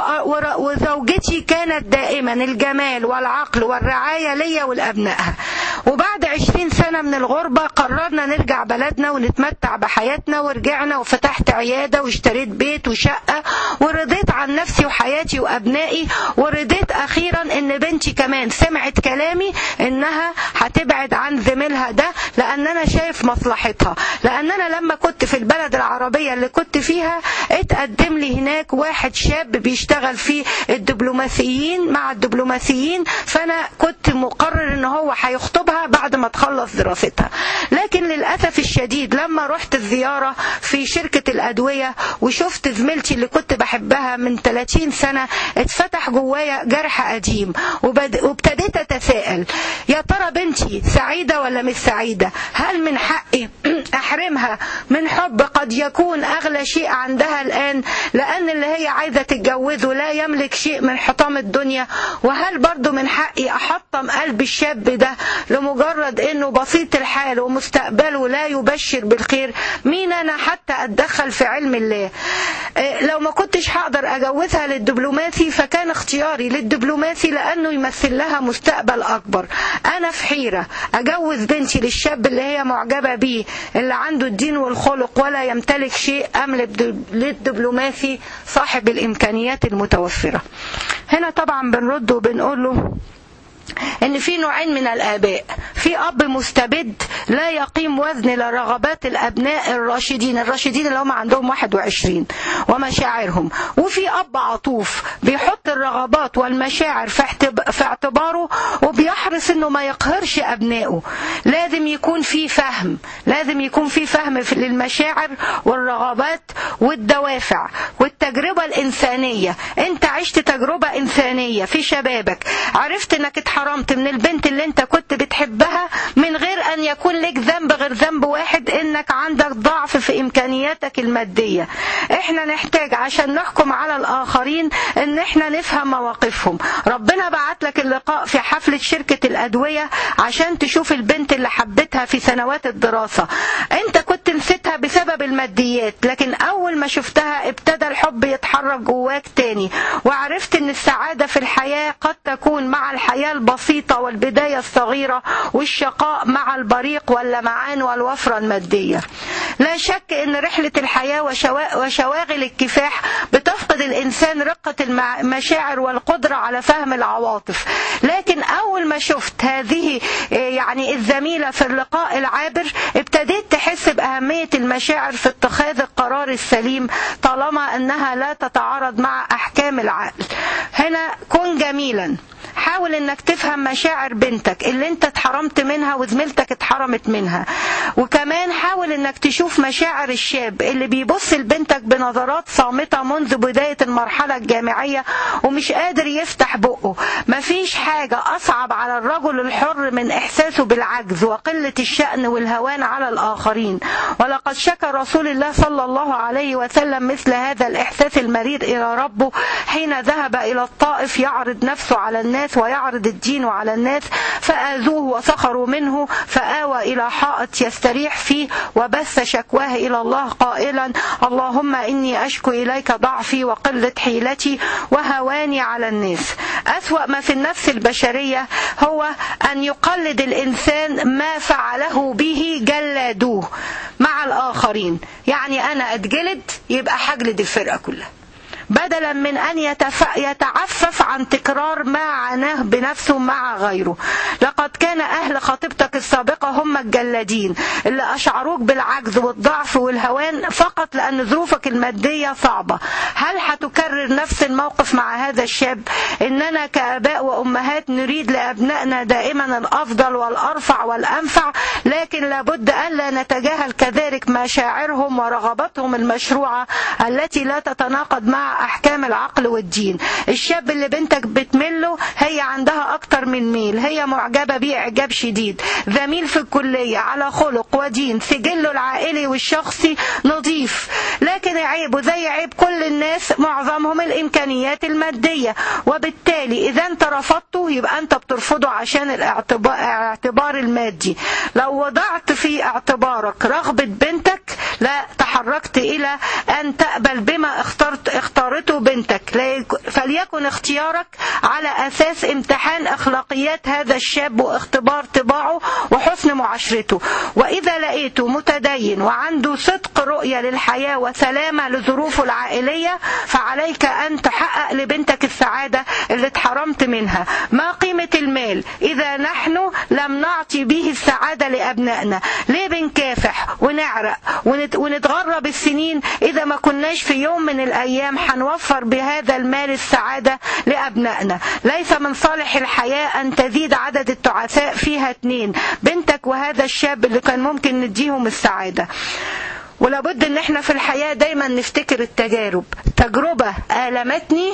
وزوجتي كانت دائما الجمال والعقل والرعاية ليا ولأبنائها وبعد عشرين سنة من الغربة قررنا نرجع بلدنا ونتمتع بحياتنا ورجعنا وفتحت عيادة واشتريت بيت وشقة ورضيت عن نفسي وحياتي وأبنائي ورضيت أخيرا إن بنتي كمان سمعت كلامي إنها هتبعد عن زميلها ده لأن أنا شايف مصلحتها لأن أنا لما كنت في البلد العربية اللي كنت فيها اتقدم لي هناك واحد شاب بيشتغل في الدبلوماسيين مع الدبلوماسيين فأنا كنت مقرر إن هو هيخطبها بعد ما تخلص دراستها لكن للأسف الشديد لما رحت الزيارة في شركة الأدوية وشفت زميلتي اللي كنت بحبها من 30 سنة اتفتح جوايا جرح جرح قديم وبد- وابتديت اتساءل يا ترى بنتي سعيده ولا مش سعيده هل من حقي احرمها من حب قد يكون اغلى شيء عندها الان لان اللي هي عايزه تتجوزه لا يملك شيء من حطام الدنيا وهل برضو من حقي احطم قلب الشاب ده لمجرد انه بسيط الحال ومستقبله لا يبشر بالخير مين انا حتى اتدخل في علم الله إيه، لو ما كنتش هقدر اجوزها للدبلوماسي فكان اختياري للدبلوماسي لانه يمثل لها مستقبل اكبر انا في حيره اجوز بنتي للشاب اللي هي معجبه بيه اللي عنده الدين والخلق ولا يمتلك شيء ام للد- للدبلوماسي صاحب الامكانيات المتوفره هنا طبعا بنرد وبنقول له ان في نوعين من الاباء في اب مستبد لا يقيم وزن لرغبات الابناء الراشدين الراشدين اللي هم عندهم 21 ومشاعرهم وفي اب عطوف بيحط الرغبات والمشاعر في احتب- في اعتباره وبيحرص انه ما يقهرش ابنائه لازم يكون في فهم لازم يكون في فهم في- للمشاعر والرغبات والدوافع والتجربة الإنسانية أنت عشت تجربة إنسانية في شبابك عرفت أنك اتحرمت من البنت اللي أنت كنت بتحبها من غير أن يكون لك ذنب غير ذنب واحد أنك عندك ضعف في إمكانياتك المادية احنا نحتاج عشان نحكم على الآخرين أن احنا نفهم مواقفهم ربنا بعت لك اللقاء في حفلة شركة الأدوية عشان تشوف البنت اللي حبتها في سنوات الدراسة انت كنت نسيتها بسبب الماديات لكن اول ما شفتها ابتدى الحب يتحرك جواك تاني وعرفت ان السعادة في الحياة قد تكون مع الحياة البسيطة والبداية الصغيرة والشقاء مع البريق واللمعان والوفرة المادية لا شك ان رحلة الحياة وشوا- وشواغل الكفاح بتفقد الانسان رقة المع- المشاعر والقدرة على فهم العواطف لكن اول ما شفت هذه آه، يعني الزميلة في اللقاء العابر ابتديت تحس بأهمية المشاعر في اتخاذ القرار السليم طالما أنها لا تتعارض مع أحكام العقل هنا كن جميلا حاول انك تفهم مشاعر بنتك اللي انت اتحرمت منها وزميلتك اتحرمت منها وكمان حاول انك تشوف مشاعر الشاب اللي بيبص لبنتك بنظرات صامتة منذ بداية المرحلة الجامعية ومش قادر يفتح بقه مفيش حاجة اصعب على الرجل الحر من احساسه بالعجز وقلة الشأن والهوان على الاخرين ولقد شكى رسول الله صلى الله عليه وسلم مثل هذا الاحساس المرير الى ربه حين ذهب الى الطائف يعرض نفسه على الناس ويعرض الدين على الناس فآذوه وسخروا منه فآوى إلى حائط يستريح فيه وبث شكواه إلى الله قائلا اللهم إني أشكو إليك ضعفي وقلة حيلتي وهواني على الناس أسوأ ما في النفس البشرية هو أن يقلد الإنسان ما فعله به جلدوه مع الآخرين يعني أنا أتجلد يبقى حجلد الفرقة كلها بدلا من أن يتف... يتعفف عن تكرار ما عناه بنفسه مع غيره لقد كان أهل خطيبتك السابقة هم الجلادين اللي أشعروك بالعجز والضعف والهوان فقط لأن ظروفك المادية صعبة هل هتكرر نفس الموقف مع هذا الشاب إننا كآباء وأمهات نريد لأبنائنا دائما الأفضل والأرفع والأنفع لكن لابد ألا نتجاهل كذلك مشاعرهم ورغباتهم المشروعة التي لا تتناقض مع أحكام العقل والدين الشاب اللي بنتك بتمله هي عندها أكتر من ميل هي معجبة بيه إعجاب شديد زميل في الكلية على خلق ودين سجله العائلي والشخصي نظيف لكن عيبه زي عيب كل الناس معظمهم الإمكانيات المادية وبالتالي إذا أنت رفضته يبقى أنت بترفضه عشان الاعتبار الاعتبار المادي لو وضعت في اعتبارك رغبة بنتك لا تحركت إلى أن تقبل بما اخترت اختارته بنتك لا يك- فليكن اختيارك على أساس امتحان أخلاقيات هذا الشاب واختبار طباعه وحسن معاشرته وإذا لقيته متدين وعنده صدق رؤية للحياة وسلامة لظروفه العائلية فعليك أن تحقق لبنتك السعادة اللي اتحرمت منها ما قيمة المال إذا نحن لم نعطي به السعادة لأبنائنا ليه بنكافح ونعرق ونت- ونتغرب السنين إذا ما كناش في يوم من الأيام هنوفر بهذا المال السعادة لأبنائنا ليس من صالح الحياة أن تزيد عدد التعساء فيها اتنين بنتك وهذا الشاب اللي كان ممكن نديهم السعادة ولابد ان احنا في الحياة دايما نفتكر التجارب تجربة آلمتني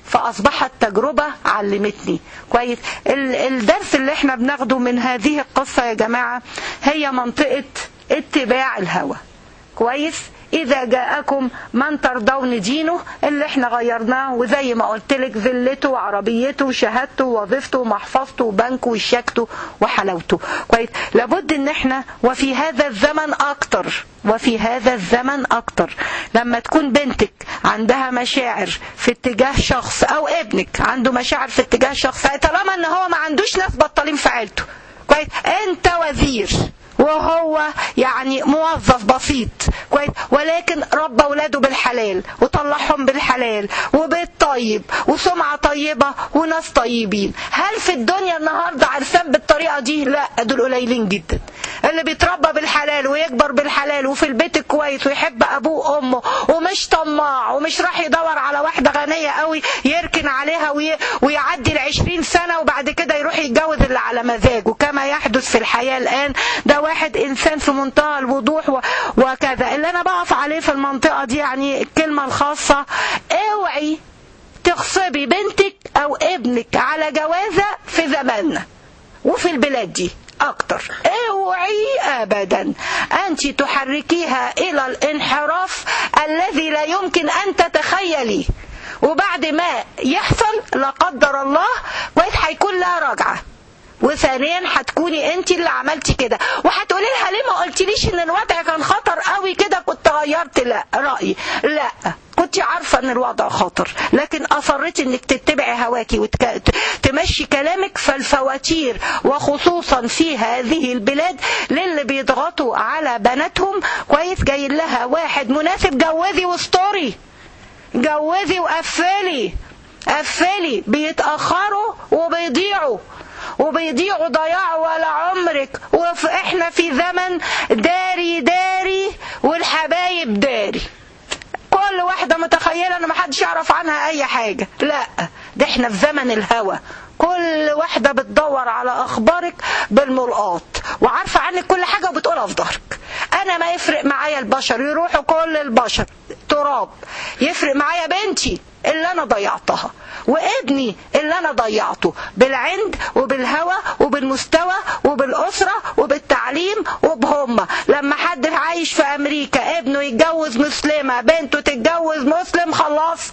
فاصبحت تجربه علمتني كويس ال- الدرس اللي احنا بناخده من هذه القصه يا جماعه هي منطقه اتباع الهوى كويس إذا جاءكم من ترضون دينه اللي احنا غيرناه وزي ما قلت لك ذلته وعربيته وشهادته ووظيفته ومحفظته وبنكه وشيكته وحلاوته كويس لابد ان احنا وفي هذا الزمن اكتر وفي هذا الزمن اكتر لما تكون بنتك عندها مشاعر في اتجاه شخص او ابنك عنده مشاعر في اتجاه شخص طالما ان هو ما عندوش ناس بطالين في عيلته كويس انت وزير وهو يعني موظف بسيط كويس ولكن ربى اولاده بالحلال وطلعهم بالحلال وبيت طيب وسمعه طيبه وناس طيبين هل في الدنيا النهارده عرسان بالطريقه دي لا دول قليلين جدا اللي بيتربى بالحلال ويكبر بالحلال وفي البيت الكويس ويحب ابوه وامه ومش طماع ومش راح يدور على واحده غنيه قوي يركن عليها وي... ويعدي العشرين سنه وبعد كده يروح يتجوز اللي على مزاجه كما يحدث في الحياه الان ده واحد انسان في منتهى الوضوح و... وكذا اللي انا بقف عليه في المنطقه دي يعني الكلمه الخاصه اوعي تغصبي بنتك او ابنك على جوازه في زماننا وفي البلاد دي اكتر اوعي ابدا انت تحركيها الى الانحراف الذي لا يمكن ان تتخيليه وبعد ما يحصل لا قدر الله كويس هيكون لها رجعه وثانيا هتكوني انت اللي عملتي كده وهتقولي لها ليه ما قلتليش ان الوضع كان خطر قوي كده كنت غيرت لا رايي لا كنت عارفة ان الوضع خطر لكن اصريتي انك تتبعي هواكي وتمشي كلامك فالفواتير وخصوصا في هذه البلاد للي بيضغطوا على بناتهم كويس جاي لها واحد مناسب جوزي واستوري جوزي وقفلي قفلي بيتأخروا وبيضيعوا وبيضيعوا ضياع ولا عمرك واحنا في زمن داري داري والحبايب داري كل واحدة متخيلة ان محدش يعرف عنها اي حاجة لا ده احنا في زمن الهوى كل واحدة بتدور على اخبارك بالملقاط وعارفة عنك كل حاجة وبتقولها في ظهرك انا ما يفرق معايا البشر يروحوا كل البشر تراب يفرق معايا بنتي اللي انا ضيعتها وابني اللي انا ضيعته بالعند وبالهوى وبالمستوى وبالاسره وبالتعليم وبهم لما حد عايش في امريكا ابنه يتجوز مسلمه بنته تتجوز مسلم خلصت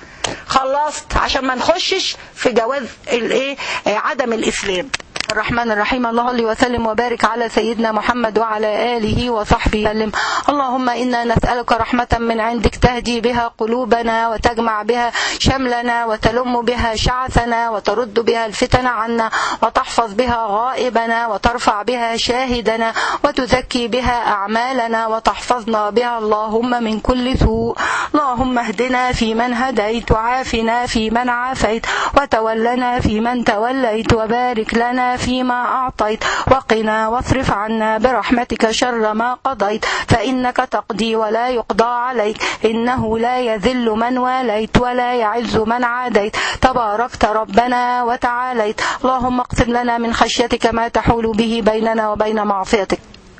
خلصت عشان ما نخشش في جواز الايه عدم الاسلام الرحمن الرحيم اللهم وسلم وبارك على سيدنا محمد وعلى آله وصحبه وسلم اللهم إنا نسألك رحمة من عندك تهدي بها قلوبنا وتجمع بها شملنا وتلم بها شعثنا وترد بها الفتن عنا وتحفظ بها غائبنا وترفع بها شاهدنا وتزكي بها أعمالنا وتحفظنا بها اللهم من كل سوء اللهم اهدنا في من هديت وعافنا في من عافيت وتولنا في من توليت وبارك لنا فيما أعطيت وقنا واصرف عنا برحمتك شر ما قضيت فإنك تقضي ولا يقضى عليك إنه لا يذل من واليت ولا يعز من عاديت تباركت ربنا وتعاليت اللهم اقسم لنا من خشيتك ما تحول به بيننا وبين معصيتك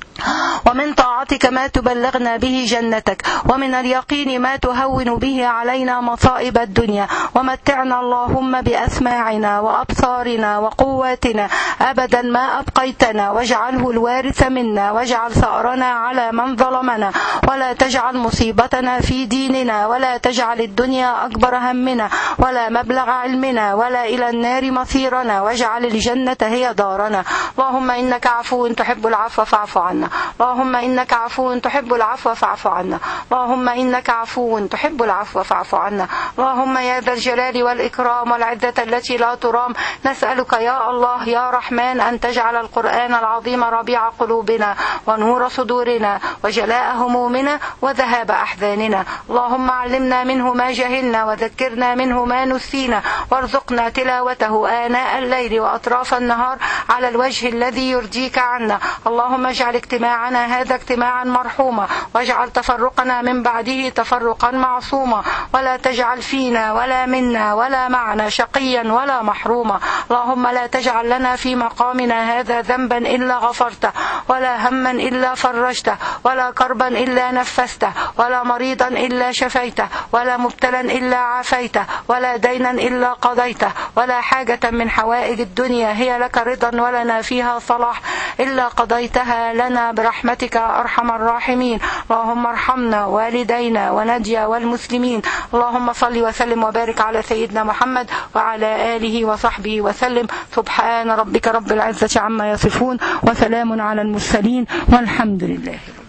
ومن طاعتك ما تبلغنا به جنتك ومن اليقين ما تهون به علينا مصائب الدنيا ومتعنا اللهم بأسماعنا وأبصارنا وقواتنا أبدا ما أبقيتنا واجعله الوارث منا واجعل ثأرنا على من ظلمنا ولا تجعل مصيبتنا في ديننا ولا تجعل الدنيا أكبر همنا ولا مبلغ علمنا ولا إلى النار مصيرنا واجعل الجنة هي دارنا اللهم إنك عفو تحب العفو فاعف عنا اللهم إنك عفو تحب العفو فاعف عنا اللهم إنك عفو تحب العفو فاعف عنا اللهم يا ذا الجلال والإكرام والعزة التي لا ترام نسألك يا الله يا رحمن أن تجعل القرآن العظيم ربيع قلوبنا ونور صدورنا وجلاء همومنا وذهاب أحزاننا اللهم علمنا منه ما جهلنا وذكرنا منه ما نسينا وارزقنا تلاوته آناء الليل وأطراف النهار على الوجه الذي يرضيك عنا اللهم اجعل اجتماعنا اجتماعنا هذا اجتماعا مرحوما واجعل تفرقنا من بعده تفرقا معصوما ولا تجعل فينا ولا منا ولا معنا شقيا ولا محروما اللهم لا تجعل لنا في مقامنا هذا ذنبا إلا غفرته ولا هما إلا فرجته ولا كربا إلا نفسته ولا مريضا إلا شفيته ولا مبتلا إلا عافيته ولا دينا إلا قضيته ولا حاجة من حوائج الدنيا هي لك رضا ولنا فيها صلاح إلا قضيتها لنا برحمتك يا أرحم الراحمين اللهم ارحمنا والدينا ونجيا والمسلمين اللهم صل وسلم وبارك على سيدنا محمد وعلى آله وصحبه وسلم سبحان ربك رب العزة عما يصفون وسلام على المرسلين والحمد لله